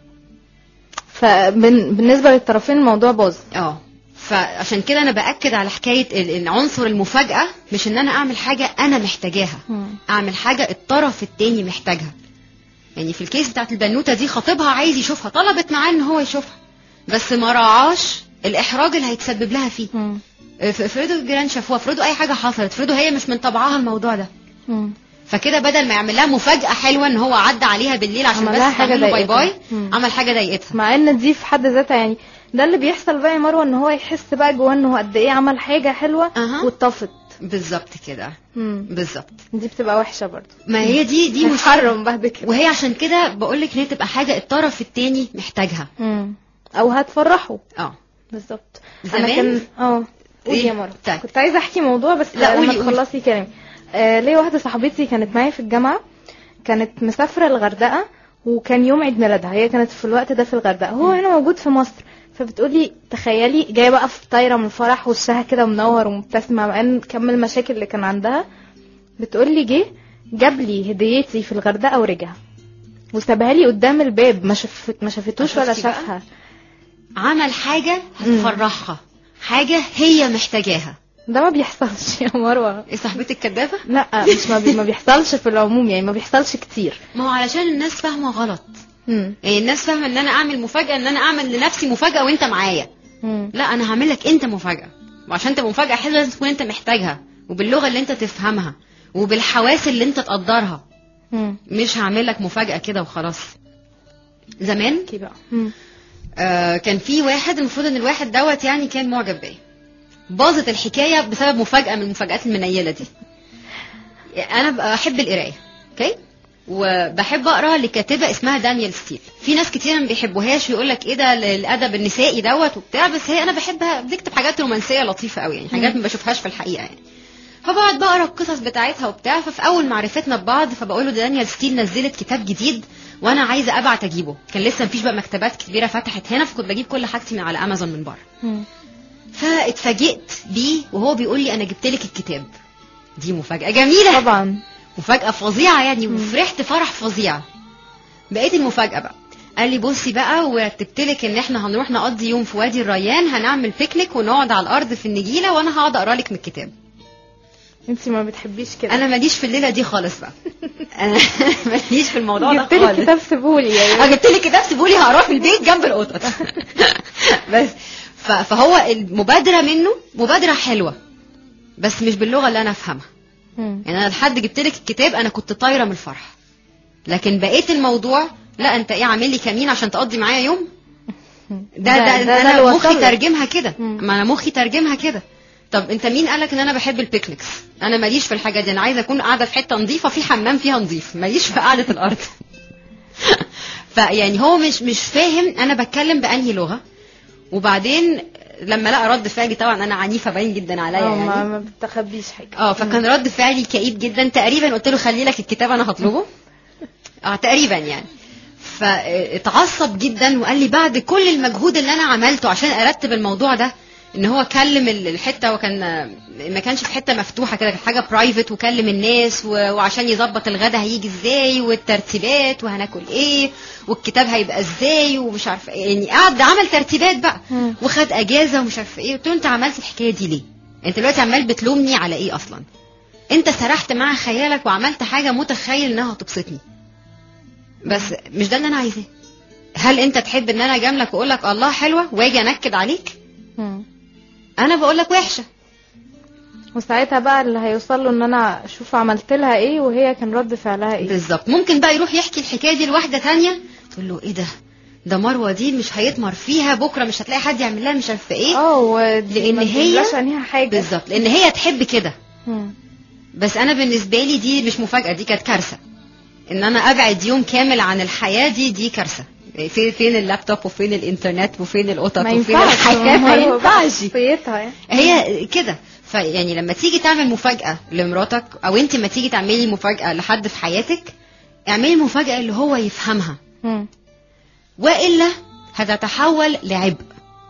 فبالنسبة للطرفين الموضوع باظ اه فعشان كده انا باكد على حكايه ال- ان عنصر المفاجاه مش ان انا اعمل حاجه انا محتاجاها مم. اعمل حاجه الطرف التاني محتاجها يعني في الكيس بتاعت البنوته دي خطيبها عايز يشوفها طلبت معاه ان هو يشوفها بس ما راعاش الاحراج اللي هيتسبب لها فيه مم. ف- افرضوا الجيران شافوها افرضوا اي حاجه حصلت افرضوا هي مش من طبعها الموضوع ده مم. فكده بدل ما يعمل لها مفاجاه حلوه ان هو عدى عليها بالليل عشان عمل بس لها حاجة تعمل له باي ضايقتها. باي مم. عمل حاجه ضايقتها مع ان دي في حد ذاتها يعني ده اللي بيحصل بقى يا مروه ان هو يحس بقى جواه ان هو قد ايه عمل حاجه حلوه أها. واتطفت بالظبط كده مم. بالظبط دي بتبقى وحشه برضه ما هي دي دي مشكله محرم بعد كده وهي عشان كده بقول لك ان هي تبقى حاجه الطرف التاني محتاجها مم. او هتفرحه اه بالظبط زمان؟ انا كان اه قولي إيه؟ يا مروه طيب. كنت عايزه احكي موضوع بس لا، قولي، لما قولي. تخلصي كلامي آه ليه واحده صاحبتي كانت معايا في الجامعه كانت مسافره الغردقه وكان يوم عيد ميلادها هي كانت في الوقت ده في الغردقه هو هنا موجود في مصر فبتقولي تخيلي جايه بقى في طايره من الفرح وشها كده منور ومبتسمه مع ان كم المشاكل اللي كان عندها بتقولي جه جاب لي هديتي في الغردقه ورجع وسابها لي قدام الباب ما شف... ما شافتوش ولا شفتي بقى؟ شافها عمل حاجه هتفرحها حاجه هي محتاجاها ده ما بيحصلش يا مروه ايه صاحبتك كدابه لا مش ما, بي... ما بيحصلش في العموم يعني ما بيحصلش كتير ما هو علشان الناس فاهمه غلط مم. يعني الناس فاهمه ان انا اعمل مفاجاه ان انا اعمل لنفسي مفاجاه وانت معايا مم. لا انا هعمل لك انت مفاجاه وعشان تبقى مفاجاه حلوه لازم تكون انت محتاجها وباللغه اللي انت تفهمها وبالحواس اللي انت تقدرها مم. مش هعمل لك مفاجاه كده وخلاص زمان كي بقى مم. آه كان في واحد المفروض ان الواحد دوت يعني كان معجب بيا باظت الحكايه بسبب مفاجاه من المفاجات المنيله دي انا بحب القرايه اوكي وبحب اقرا لكاتبه اسمها دانيال ستيل في ناس كتير ما بيحبوهاش ويقول لك ايه ده الادب النسائي دوت وبتاع بس هي انا بحبها بتكتب حاجات رومانسيه لطيفه قوي يعني حاجات ما بشوفهاش في الحقيقه يعني فبقعد بقرا القصص بتاعتها وبتاع ففي اول معرفتنا ببعض فبقول له دانيال ستيل نزلت كتاب جديد وانا عايزه ابعت اجيبه كان لسه مفيش بقى مكتبات كبيره فتحت هنا فكنت بجيب كل حاجتي من على امازون من بره مم. فاتفاجئت بيه وهو بيقول لي انا جبت لك الكتاب دي مفاجاه جميله طبعا مفاجاه فظيعه يعني وفرحت فرح فظيع بقيت المفاجاه بقى قال لي بصي بقى ورتبت لك ان احنا هنروح نقضي يوم في وادي الريان هنعمل بيكنيك ونقعد على الارض في النجيله وانا هقعد اقرا لك من الكتاب انت ما بتحبيش كده انا ماليش في الليله دي خالص بقى انا ماليش في الموضوع ده جبت لي خالص كتاب سيبولي يعني اه جبت لي كتاب سيبولي هقراه في البيت جنب القطط بس ف- فهو المبادره منه مبادره حلوه بس مش باللغه اللي انا افهمها مم. يعني انا لحد جبت لك الكتاب انا كنت طايره من الفرح لكن بقيت الموضوع لا انت ايه عامل لي كمين عشان تقضي معايا يوم ده ده, ده, اللي انا وصل مخي لك. ترجمها كده مم. ما انا مخي ترجمها كده طب انت مين قالك ان انا بحب البيكنيكس انا ماليش في الحاجه دي انا عايزه اكون قاعده في حته نظيفه في حمام فيها نظيف ماليش في قعده الارض فيعني هو مش مش فاهم انا بتكلم بانهي لغه وبعدين لما لقى رد فعلي طبعا انا عنيفه باين جدا عليا اه ما, يعني ما بتخبيش حاجه اه فكان رد فعلي كئيب جدا تقريبا قلت له خلي لك الكتاب انا هطلبه اه تقريبا يعني فاتعصب جدا وقال لي بعد كل المجهود اللي انا عملته عشان ارتب الموضوع ده ان هو كلم ال- الحته وكان ما كانش في حته مفتوحه كده كانت حاجه برايفت وكلم الناس و- وعشان يظبط الغدا هيجي ازاي والترتيبات وهناكل ايه والكتاب هيبقى ازاي ومش عارفه إيه. يعني قعد عمل ترتيبات بقى مم. وخد اجازه ومش عارفه ايه قلت له انت عملت الحكايه دي ليه انت دلوقتي عمال بتلومني على ايه اصلا انت سرحت مع خيالك وعملت حاجه متخيل انها هتبسطني بس مش ده اللي انا عايزاه هل انت تحب ان انا اجاملك واقول لك الله حلوه واجي انكد عليك مم. انا بقول لك وحشه وساعتها بقى اللي هيوصل له ان انا اشوف عملت لها ايه وهي كان رد فعلها ايه بالظبط ممكن بقى يروح يحكي الحكايه دي لواحده تانية تقول له ايه ده ده مروه دي مش هيتمر فيها بكره مش هتلاقي حد يعمل لها مش عارفه ايه اه ودي لأن ما هي- بتبقاش عينيها حاجه بالظبط لان هي تحب كده مم. بس انا بالنسبه لي دي مش مفاجاه دي كانت كارثه ان انا ابعد يوم كامل عن الحياه دي دي كارثه فين فين اللابتوب وفين الانترنت وفين القطط ما وفين ينفعش الحياه ما ينفعش شخصيتها يعني. هي كده فيعني لما تيجي تعمل مفاجاه لمراتك او انت ما تيجي تعملي مفاجاه لحد في حياتك اعملي مفاجاه اللي هو يفهمها مم. والا هتتحول لعبء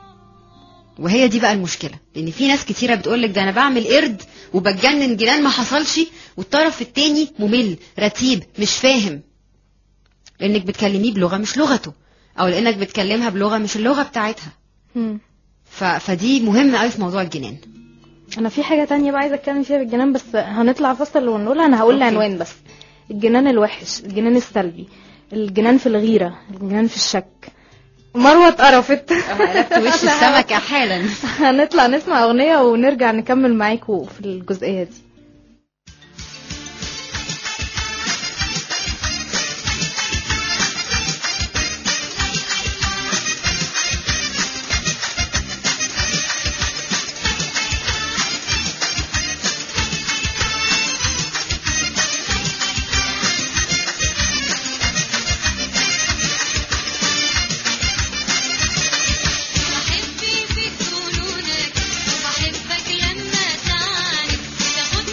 وهي دي بقى المشكله لان في ناس كتيره بتقول لك ده انا بعمل قرد وبتجنن جنان ما حصلش والطرف التاني ممل رتيب مش فاهم لانك بتكلميه بلغه مش لغته او لانك بتكلمها بلغه مش اللغه بتاعتها مم. ف... فدي مهمه قوي في موضوع الجنان انا في حاجه تانية بقى عايزه اتكلم فيها بالجنان بس هنطلع فصل ونقولها انا هقول أوكي. العنوان بس الجنان الوحش الجنان السلبي الجنان في الغيرة الجنان في الشك مروة اتقرفت قلبت وش السمكة حالا هنطلع نسمع أغنية ونرجع نكمل معاكم في الجزئية دي بحب فيك جنونك وبحبك لما تعاني تاخد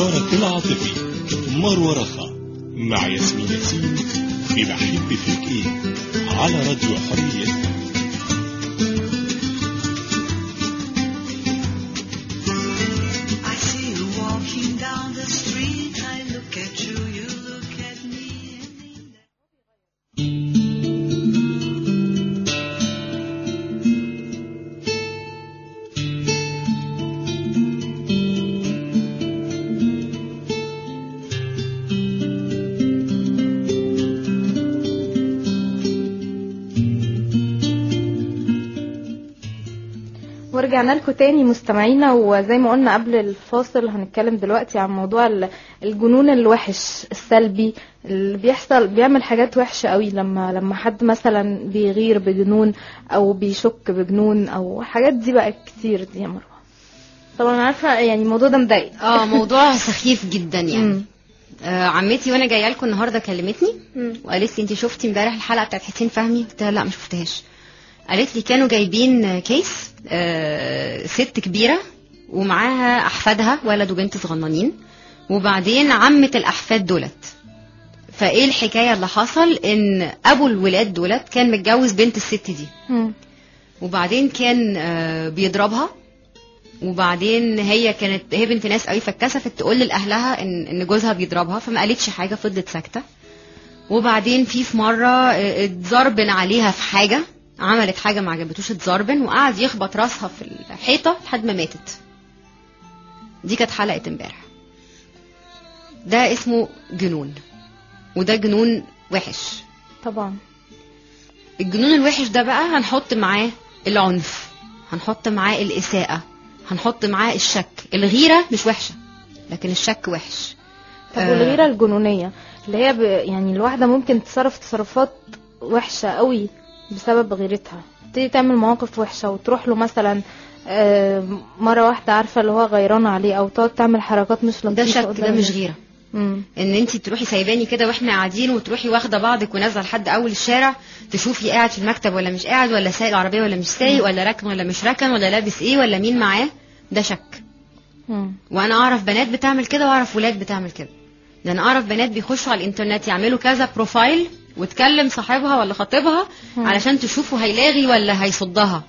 المستشارة العاطفي مروة رخا مع ياسمين ياسين في بحب فيك ايه على راديو حرية I see you walking down the street. I look at you, you look at me. ورجعنا لكم تاني مستمعينا وزي ما قلنا قبل الفاصل هنتكلم دلوقتي عن موضوع ال- الجنون الوحش السلبي اللي بيحصل بيعمل حاجات وحشة قوي لما لما حد مثلا بيغير بجنون او بيشك بجنون او حاجات دي بقت كتير دي يا مروة طبعا أنا عارفة يعني الموضوع ده مضايق اه موضوع سخيف جدا يعني مم. آه عمتي وانا جايه لكم النهارده كلمتني مم. وقالت لي انت شفتي امبارح الحلقه بتاعت حسين فهمي قلت لها لا ما شفتهاش قالت لي كانوا جايبين كيس آه ست كبيره ومعاها احفادها ولد وبنت صغننين وبعدين عمه الاحفاد دولت فايه الحكايه اللي حصل ان ابو الولاد دولت كان متجوز بنت الست دي مم. وبعدين كان آه، بيضربها وبعدين هي كانت هي بنت ناس قوي فاتكسفت تقول لاهلها ان ان جوزها بيضربها فما قالتش حاجه فضلت ساكته وبعدين في في مره آه، اتزربن عليها في حاجه عملت حاجه ما عجبتوش اتزربن وقعد يخبط راسها في الحيطه لحد ما ماتت دي كانت حلقه امبارح ده اسمه جنون وده جنون وحش طبعا الجنون الوحش ده بقى هنحط معاه العنف هنحط معاه الإساءة هنحط معاه الشك الغيرة مش وحشة لكن الشك وحش طب آه. والغيرة الجنونية اللي هي ب... يعني الواحدة ممكن تتصرف تصرفات وحشة قوي بسبب غيرتها تبتدي تعمل مواقف وحشة وتروح له مثلا آه، مرة واحدة عارفة اللي هو غيران عليه أو تقعد تعمل حركات مش لطيفة ده شك قدام ده مش الناس. غيرة مم. ان انت تروحي سايباني كده واحنا قاعدين وتروحي واخده بعضك ونازله لحد اول الشارع تشوفي قاعد في المكتب ولا مش قاعد ولا سايق العربيه ولا مش سايق ولا راكن ولا مش راكن ولا لابس ايه ولا مين معاه ده شك مم. وانا اعرف بنات بتعمل كده واعرف ولاد بتعمل كده ده انا اعرف بنات بيخشوا على الانترنت يعملوا كذا بروفايل وتكلم صاحبها ولا خطيبها مم. علشان تشوفوا هيلاغي ولا هيصدها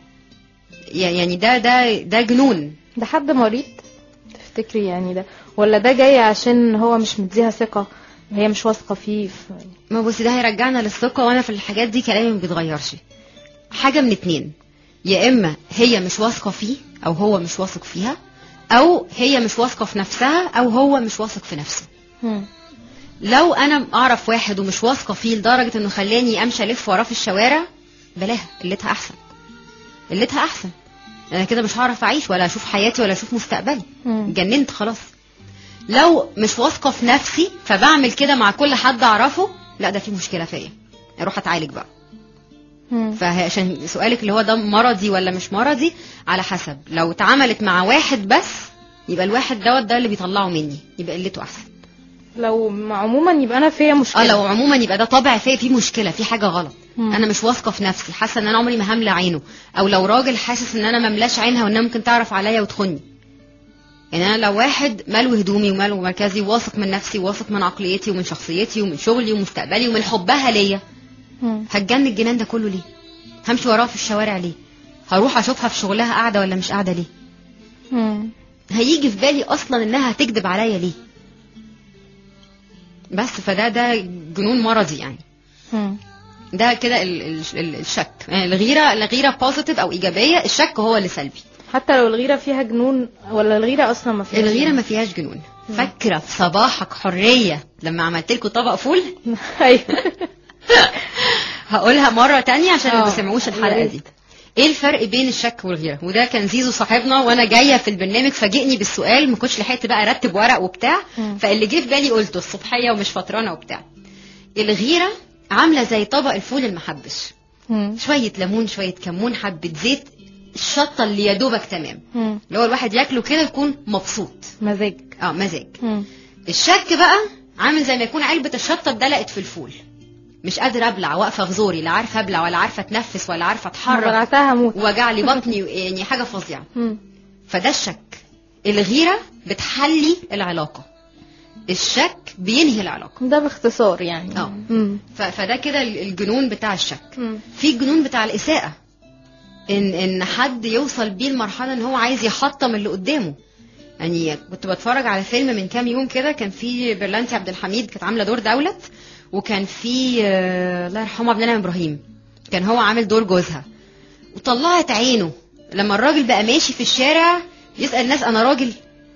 يعني ده ده ده جنون ده حد مريض تفتكري يعني ده ولا ده جاي عشان هو مش مديها ثقة هي مش واثقة فيه ف... ما بصي ده هيرجعنا للثقة وانا في الحاجات دي كلامي ما بيتغيرش حاجة من اتنين يا اما هي مش واثقة فيه او هو مش واثق فيها او هي مش واثقة في نفسها او هو مش واثق في نفسه مم. لو انا اعرف واحد ومش واثقة فيه لدرجة انه خلاني امشي الف وراه في الشوارع بلاها قلتها احسن قلتها احسن انا كده مش هعرف اعيش ولا اشوف حياتي ولا اشوف مستقبلي مم. اتجننت خلاص لو مش واثقه في نفسي فبعمل كده مع كل حد اعرفه لا ده في مشكله فيا اروح اتعالج بقى مم. فعشان سؤالك اللي هو ده مرضي ولا مش مرضي على حسب لو اتعملت مع واحد بس يبقى الواحد دوت ده اللي بيطلعه مني يبقى قلته احسن لو م- عموما يبقى أنا فيا مشكلة اه لو عموما يبقى ده طبع فيا في مشكله في حاجه غلط مم. انا مش واثقه في نفسي حاسه ان انا عمري ما هملى عينه او لو راجل حاسس ان انا مملاش عينها وانها ممكن تعرف عليا وتخني يعني انا لو واحد ماله هدومي وماله مركزي واثق من نفسي واثق من عقليتي ومن شخصيتي ومن شغلي ومستقبلي ومن حبها ليا مم. هتجن الجنان ده كله ليه همشي وراها في الشوارع ليه هروح اشوفها في شغلها قاعده ولا مش قاعده ليه مم. هيجي في بالي اصلا انها هتكذب عليا ليه بس فده ده جنون مرضي يعني مم. ده كده ال- ال- ال- الشك يعني الغيره الغيره بوزيتيف او ايجابيه الشك هو اللي سلبي حتى لو الغيرة فيها جنون ولا الغيرة أصلا ما فيهاش الغيره جنون؟ ما فيهاش جنون فاكره في صباحك حريه لما عملت لكم طبق فول أيوة هقولها مره تانية عشان اللي آه، ما سمعوش يا الحلقه ريت. دي ايه الفرق بين الشك والغيره وده كان زيزو صاحبنا وانا جايه في البرنامج فاجئني بالسؤال ما كنتش لحقت بقى ارتب ورق وبتاع مم. فاللي جه في بالي قلته الصبحيه ومش فطرانه وبتاع الغيره عامله زي طبق الفول المحبش مم. شويه ليمون شويه كمون حبه زيت الشطه اللي يا دوبك تمام مم. اللي هو الواحد ياكله كده يكون مبسوط مزاج اه مزاج مم. الشك بقى عامل زي ما يكون علبه الشطه اتدلقت في الفول مش قادره ابلع واقفه في زوري لا عارفه ابلع ولا عارفه اتنفس ولا عارفه اتحرك بلعتها هموت وجع لي بطني يعني حاجه فظيعه مم. فده الشك الغيره بتحلي العلاقه الشك بينهي العلاقه ده باختصار يعني اه. مم. ف- فده كده ال- الجنون بتاع الشك مم. في الجنون بتاع الاساءه ان ان حد يوصل بيه لمرحله ان هو عايز يحطم اللي قدامه يعني كنت بتفرج على فيلم من كام يوم كده كان في برلانتي عبد الحميد كانت عامله دور دولت وكان في آه، الله يرحمه عبد المنعم ابراهيم كان هو عامل دور جوزها وطلعت عينه لما الراجل بقى ماشي في الشارع يسال الناس انا راجل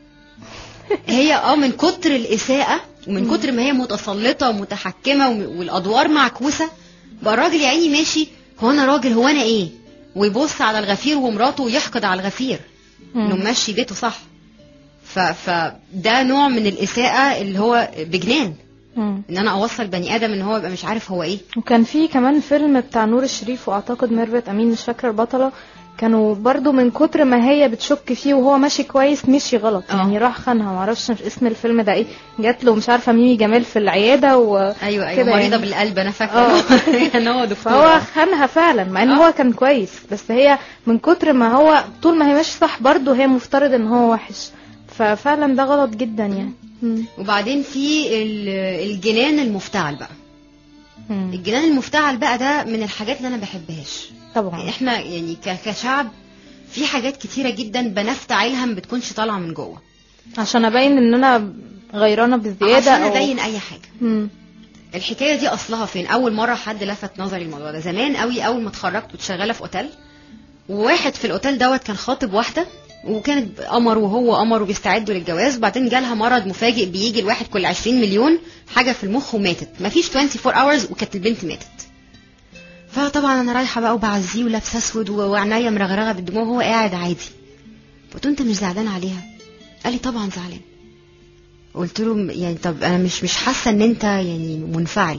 هي اه من كتر الاساءه ومن كتر ما هي متسلطه ومتحكمه وم- والادوار معكوسه بقى الراجل يا عيني ماشي هو انا راجل هو انا ايه ويبص على الغفير ومراته ويحقد على الغفير انه مم. ماشي بيته صح ف... فده نوع من الاساءه اللي هو بجنان مم. ان انا اوصل بني ادم ان هو يبقى مش عارف هو ايه وكان في كمان فيلم بتاع نور الشريف واعتقد ميرفت امين مش فاكره البطله كانوا برضو من كتر ما هي بتشك فيه وهو ماشي كويس مشي غلط اه. يعني راح خانها معرفش اسم الفيلم ده ايه جات له مش عارفه ميمي جمال في العياده و ايوه ايوه كده مريضه يعني. بالقلب انا اه. فاكره ان هو دكتور فهو خانها فعلا مع ان اه. هو كان كويس بس هي من كتر ما هو طول ما هي ماشي صح برضو هي مفترض ان هو وحش ففعلا ده غلط جدا يعني مم. وبعدين في ال- الجنان المفتعل بقى مم. الجنان المفتعل بقى ده من الحاجات اللي انا بحبهاش طبعا احنا يعني ك- كشعب في حاجات كتيره جدا بنفتعلها ما بتكونش طالعه من جوه عشان ابين ان انا غيرانه بزياده عشان او ابين اي حاجه مم. الحكايه دي اصلها فين اول مره حد لفت نظري الموضوع ده زمان قوي اول ما اتخرجت كنت شغاله في اوتيل وواحد في الاوتيل دوت كان خاطب واحده وكانت قمر وهو قمر وبيستعدوا للجواز وبعدين جالها مرض مفاجئ بيجي الواحد كل 20 مليون حاجه في المخ وماتت مفيش 24 hours وكانت البنت ماتت فطبعا انا رايحه بقى وبعزيه ولابسه اسود و- وعينيا مرغرغه بالدموع وهو قاعد عادي قلت له انت مش زعلان عليها قال لي طبعا زعلان قلت له يعني طب انا مش مش حاسه ان انت يعني منفعل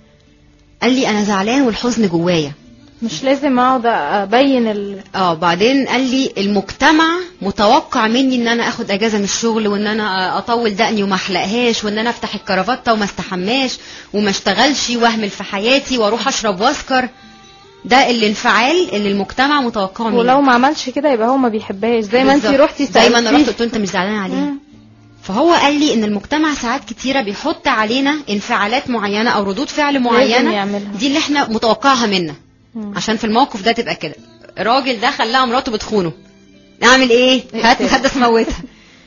قال لي انا زعلان والحزن جوايا مش لازم اقعد ابين ال... اه بعدين قال لي المجتمع متوقع مني ان انا اخد اجازه من الشغل وان انا اطول دقني وما احلقهاش وان انا افتح الكرافته وما استحماش وما اشتغلش واهمل في حياتي واروح اشرب واسكر ده الانفعال اللي المجتمع متوقعه مني ولو ما عملش كده يبقى هو ما بيحبهاش زي ما انت بالظبط. روحتي زي ما انا سألتيه. رحت قلت له انت مش زعلان عليها مم. فهو قال لي ان المجتمع ساعات كتيره بيحط علينا انفعالات معينه او ردود فعل لازم معينه يعملها. دي اللي احنا متوقعها منا مم. عشان في الموقف ده تبقى كده راجل دخل لقى مراته بتخونه نعمل ايه هات اقتل. مسدس موتها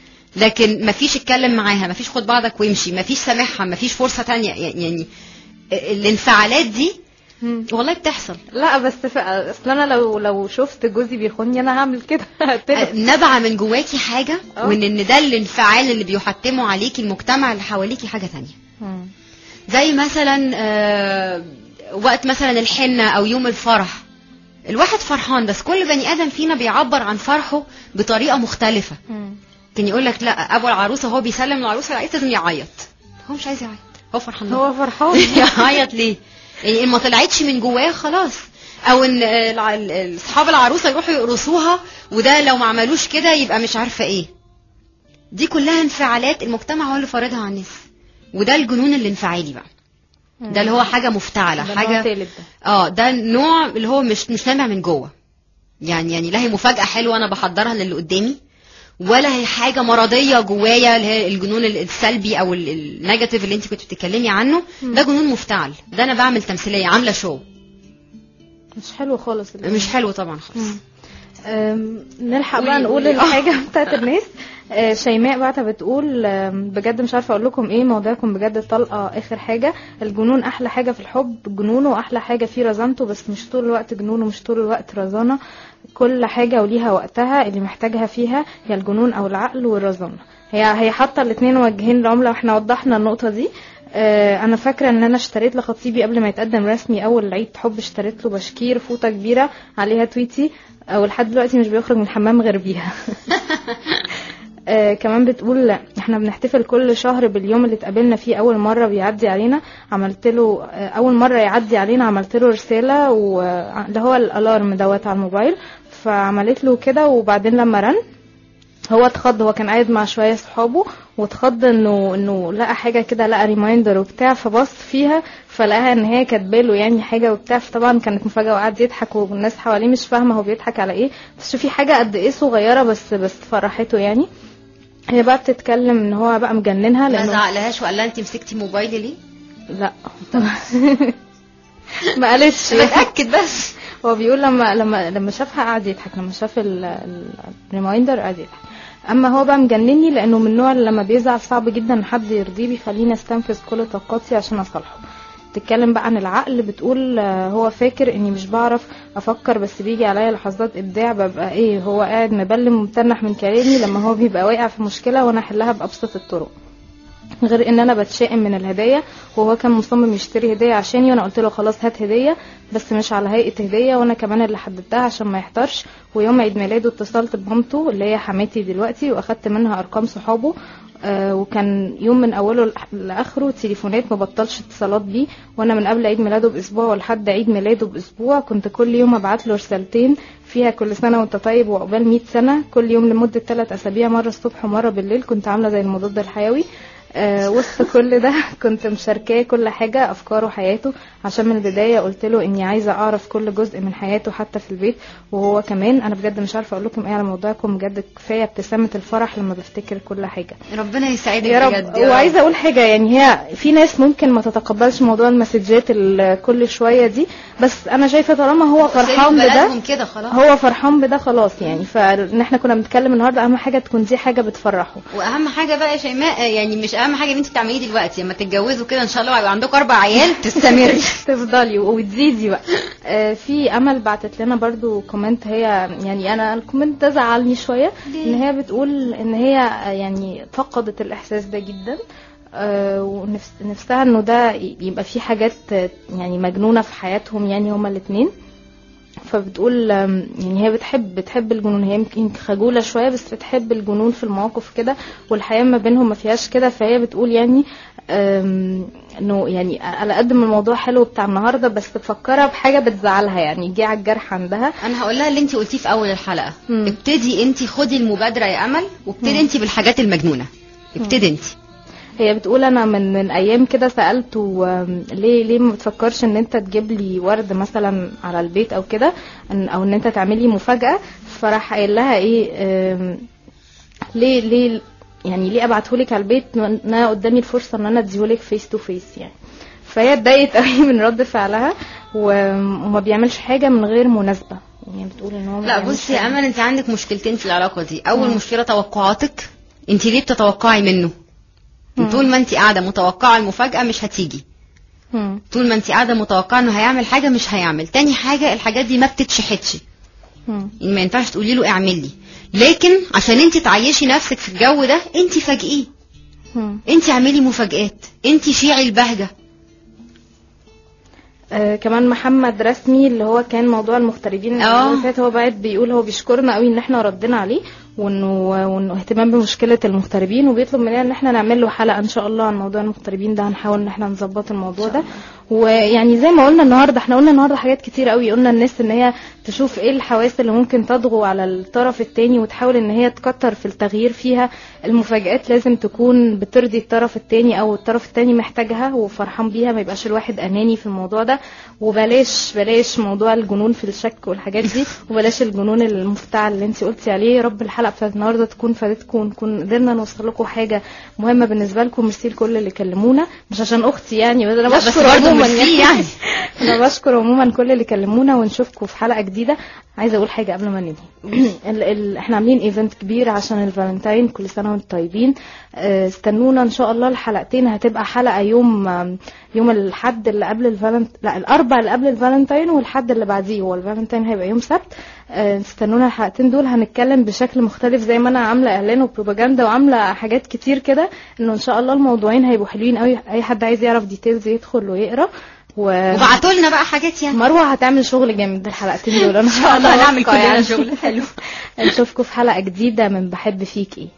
لكن مفيش اتكلم معاها مفيش خد بعضك وامشي مفيش سامحها مفيش فرصه تانية يعني الانفعالات دي مم. والله بتحصل لا بس ف... اصل انا لو لو شفت جوزي بيخوني انا هعمل كده هقتله. نبع من جواكي حاجه اه. وان ان ده الانفعال اللي بيحتمه عليكي المجتمع اللي حواليكي حاجه تانية مم. زي مثلا آه، وقت مثلا الحنة أو يوم الفرح الواحد فرحان بس كل بني آدم فينا بيعبر عن فرحه بطريقة مختلفة مم. كان يقول لك لا أبو العروسة هو بيسلم العروسة العريس لازم يعيط هو مش عايز يعيط هو فرحان هو فرحان يعيط ليه يعني ما طلعتش من جواه خلاص او ان الع- ال- اصحاب العروسه يروحوا يقرصوها وده لو ما عملوش كده يبقى مش عارفه ايه دي كلها انفعالات المجتمع هو اللي فارضها على الناس وده الجنون الانفعالي بقى ده اللي هو حاجه مفتعله ده نوع حاجه تالت ده. اه ده النوع اللي هو مش مش نابع من جوه يعني يعني لا هي مفاجاه حلوه انا بحضرها للي قدامي ولا هي حاجه مرضيه جوايا اللي هي الجنون ال- السلبي او ال- النيجاتيف اللي انت كنت بتتكلمي عنه ده جنون مفتعل ده انا بعمل تمثيليه عامله شو مش حلو خالص ال- مش حلو طبعا خالص مم. أم، نلحق بقى قولي- نقول قولي. الحاجة بتاعت الناس آه، شيماء بعتها بتقول آم، بجد مش عارفة اقول لكم ايه موضوعكم بجد طلقة اخر حاجة الجنون احلى حاجة في الحب جنونه واحلى حاجة فيه رزانته بس مش طول الوقت جنون ومش طول الوقت رزانة كل حاجة وليها وقتها اللي محتاجها فيها هي الجنون او العقل والرزانة هي هي حاطة الاتنين وجهين العملة واحنا وضحنا النقطة دي آه، انا فاكره ان انا اشتريت لخطيبي قبل ما يتقدم رسمي اول عيد حب اشتريت له بشكير فوطه كبيره عليها تويتي او لحد دلوقتي مش بيخرج من الحمام غير بيها آه كمان بتقول لا احنا بنحتفل كل شهر باليوم اللي اتقابلنا فيه اول مره بيعدي علينا عملت له آه اول مره يعدي علينا عملت له رساله واللي هو الالارم دوت على الموبايل فعملت له كده وبعدين لما رن هو اتخض هو كان قاعد مع شويه صحابه واتخض انه انه لقى حاجه كده لقى ريمايندر وبتاع فبص فيها فلقاها ان هي كاتبه له يعني حاجه وبتاع فطبعا كانت مفاجاه وقعد يضحك والناس حواليه مش فاهمه هو بيضحك على ايه بس شوفي حاجه قد ايه صغيره بس بس فرحته يعني هي بقى بتتكلم ان هو بقى مجننها ما لانه زعقلهاش وقال لها انت مسكتي موبايلي ليه لا ما قالتش بتاكد بس هو بيقول لما لما لما شافها قعد يضحك لما شاف الريمايندر قعد يضحك اما هو بقى مجنني لانه من النوع اللي لما بيزعل صعب جدا ان حد يرضيه بيخليني استنفذ كل طاقاتي عشان اصالحه بتتكلم بقى عن العقل بتقول آه، هو فاكر اني مش بعرف افكر بس بيجي عليا لحظات ابداع ببقى ايه هو قاعد مبلم ومتنح من كلامي لما هو بيبقى واقع في مشكله وانا احلها بابسط الطرق غير ان انا بتشائم من الهدايا وهو كان مصمم يشتري هديه عشاني وانا قلت له خلاص هات هديه بس مش على هيئه هديه وانا كمان اللي حددتها عشان ما يحترش ويوم عيد ميلاده اتصلت بمامته اللي هي حماتي دلوقتي واخدت منها ارقام صحابه آه وكان يوم من اوله لأ- لاخره تليفونات ما بطلش اتصالات بيه وانا من قبل عيد ميلاده باسبوع ولحد عيد ميلاده باسبوع كنت كل يوم ابعت له رسالتين فيها كل سنه وانت طيب وعقبال 100 سنه كل يوم لمده 3 اسابيع مره الصبح ومره بالليل كنت عامله زي المضاد الحيوي آه وسط كل ده كنت مشاركاه كل حاجة أفكاره وحياته عشان من البداية قلت له إني عايزة أعرف كل جزء من حياته حتى في البيت وهو كمان أنا بجد مش عارفة أقول لكم إيه على موضوعكم بجد كفاية ابتسامة الفرح لما بفتكر كل حاجة ربنا يسعدك يا بجد رب وعايزه اقول حاجه يعني هي في ناس ممكن ما تتقبلش موضوع المسجات ال- كل شويه دي بس انا شايفه طالما هو فرحان بده بلدهم كده خلاص هو فرحان بده خلاص يعني فان احنا كنا بنتكلم النهارده اهم حاجه تكون دي حاجه بتفرحه واهم حاجه بقى يا شيماء يعني مش اهم حاجه ان انت تعمليه دلوقتي لما تتجوزوا كده ان شاء الله ويبقى عندكم اربع عيال تستمري تفضلي وتزيدي بقى آه، في امل بعتت لنا برضو كومنت هي يعني انا الكومنت ده زعلني شويه ان هي بتقول ان هي آه، يعني فقدت الاحساس ده جدا ونفسها انه ده يبقى في حاجات آه، يعني مجنونه في حياتهم يعني هما الاثنين فبتقول آم، يعني هي بتحب بتحب الجنون هي يمكن خجوله شويه بس بتحب الجنون في المواقف كده والحياه ما بينهم ما فيهاش كده فهي بتقول يعني آم، انه يعني على قد ما الموضوع حلو بتاع النهارده بس تفكرها بحاجه بتزعلها يعني جه على الجرح عندها انا هقول لها اللي انت قلتيه في اول الحلقه مم. ابتدي انت خدي المبادره يا امل وابتدي انت بالحاجات المجنونه ابتدي انت هي بتقول انا من من ايام كده سالته آم، ليه ليه ما بتفكرش ان انت تجيب لي ورد مثلا على البيت او كده إن- او ان انت تعملي مفاجاه فراح قايل لها ايه آم، ليه ليه يعني ليه ابعتهولك على البيت وان انا قدامي الفرصه ان انا اديهولك فيس تو فيس يعني فهي اتضايقت قوي من رد فعلها و- وما بيعملش حاجه من غير مناسبه يعني بتقول ان هو ما لا بيعملش بصي يا حاجة. امل انت عندك مشكلتين في العلاقه دي اول مم. مشكله توقعاتك انت ليه بتتوقعي منه مم. طول ما انت قاعده متوقعه المفاجاه مش هتيجي مم. طول ما انت قاعده متوقعه انه هيعمل حاجه مش هيعمل تاني حاجه الحاجات دي ما بتتشحتش مم. يعني ما ينفعش تقولي له اعمل لي لكن عشان انت تعيشي نفسك في الجو ده انت فاجئيه مم. انت اعملي مفاجآت انت شيعي البهجه آه كمان محمد رسمي اللي هو كان موضوع المغتربين آه. اللي فات هو بعد بيقول هو بيشكرنا قوي ان احنا ردينا عليه وانه وانه اهتمام بمشكله المغتربين وبيطلب مننا ان احنا نعمل له حلقه ان شاء الله عن موضوع المغتربين ده هنحاول ان احنا نظبط الموضوع ده ويعني زي ما قلنا النهارده احنا قلنا النهارده حاجات كتير قوي قلنا الناس ان هي تشوف ايه الحواس اللي ممكن تضغو على الطرف التاني وتحاول ان هي تكتر في التغيير فيها المفاجآت لازم تكون بترضي الطرف التاني او الطرف التاني محتاجها وفرحان بيها ما يبقاش الواحد اناني في الموضوع ده وبلاش بلاش موضوع الجنون في الشك والحاجات دي وبلاش الجنون المفتعل اللي انت قلتي عليه يا رب الحلقه بتاعت النهارده تكون فادتكم ونكون قدرنا نوصل لكم حاجه مهمه بالنسبه لكم ميرسي لكل اللي كلمونا مش عشان اختي يعني بس انا لا، بس بشكر برضه عموما ميرسي يعني يعني. انا بشكر عموما كل اللي كلمونا ونشوفكم في حلقه جديده عايزه اقول حاجه قبل ما ننهي ال- ال- احنا عاملين ايفنت كبير عشان الفالنتاين كل سنه وانتم طيبين آه، استنونا ان شاء الله الحلقتين هتبقى حلقه يوم آم، يوم الحد اللي قبل الفالنت لا الاربع اللي قبل الفالنتاين والحد اللي بعديه هو الفالنتاين هيبقى يوم سبت آه، استنونا الحلقتين دول هنتكلم بشكل مختلف زي ما انا عامله اعلان وبروباجندا وعامله حاجات كتير كده انه ان شاء الله الموضوعين هيبقوا حلوين قوي اي حد عايز يعرف ديتيلز يدخل ويقرا و... وبعتوا لنا بقى حاجات يعني مروه هتعمل شغل جامد الحلقتين دول انا ان شاء الله هنعمل كلنا يعني. شغل حلو. نشوفكم في حلقه جديده من بحب فيك ايه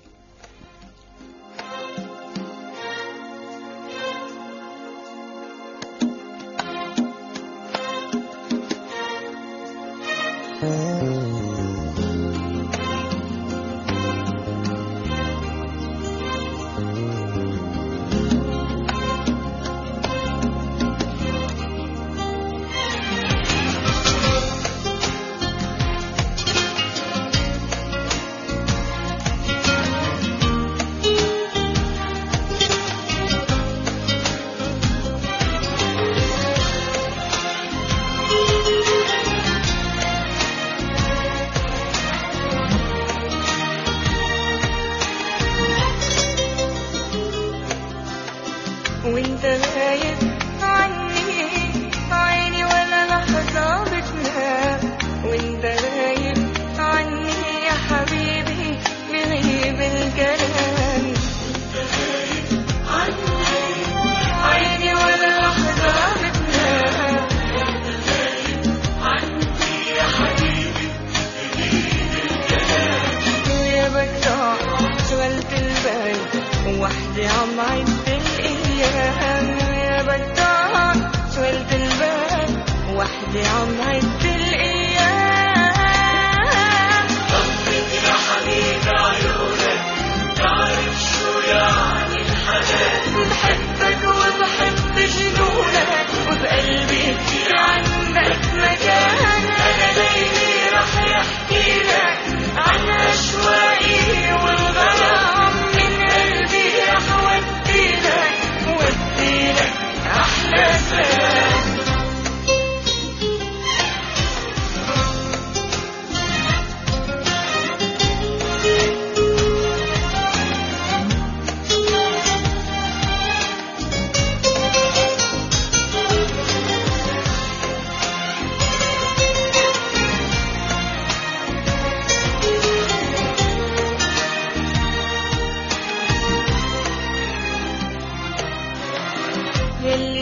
وانت غايب عني عيني ولا لحظة بتنام وانت غايب عني يا حبيبي بغيب الكلام عيني ولا لحظة بتنام يا بدع شغلت البال وحدي عم عد الايام يا بدع شغلت البال وحدي عم عد الايام بحبك وبحب جنونك وبقلبي في عندك مكان انا ليلي رح يحكي لك عن اشواقي والغرام من قلبي رح ودي لك ودي لك احلى سلام اللي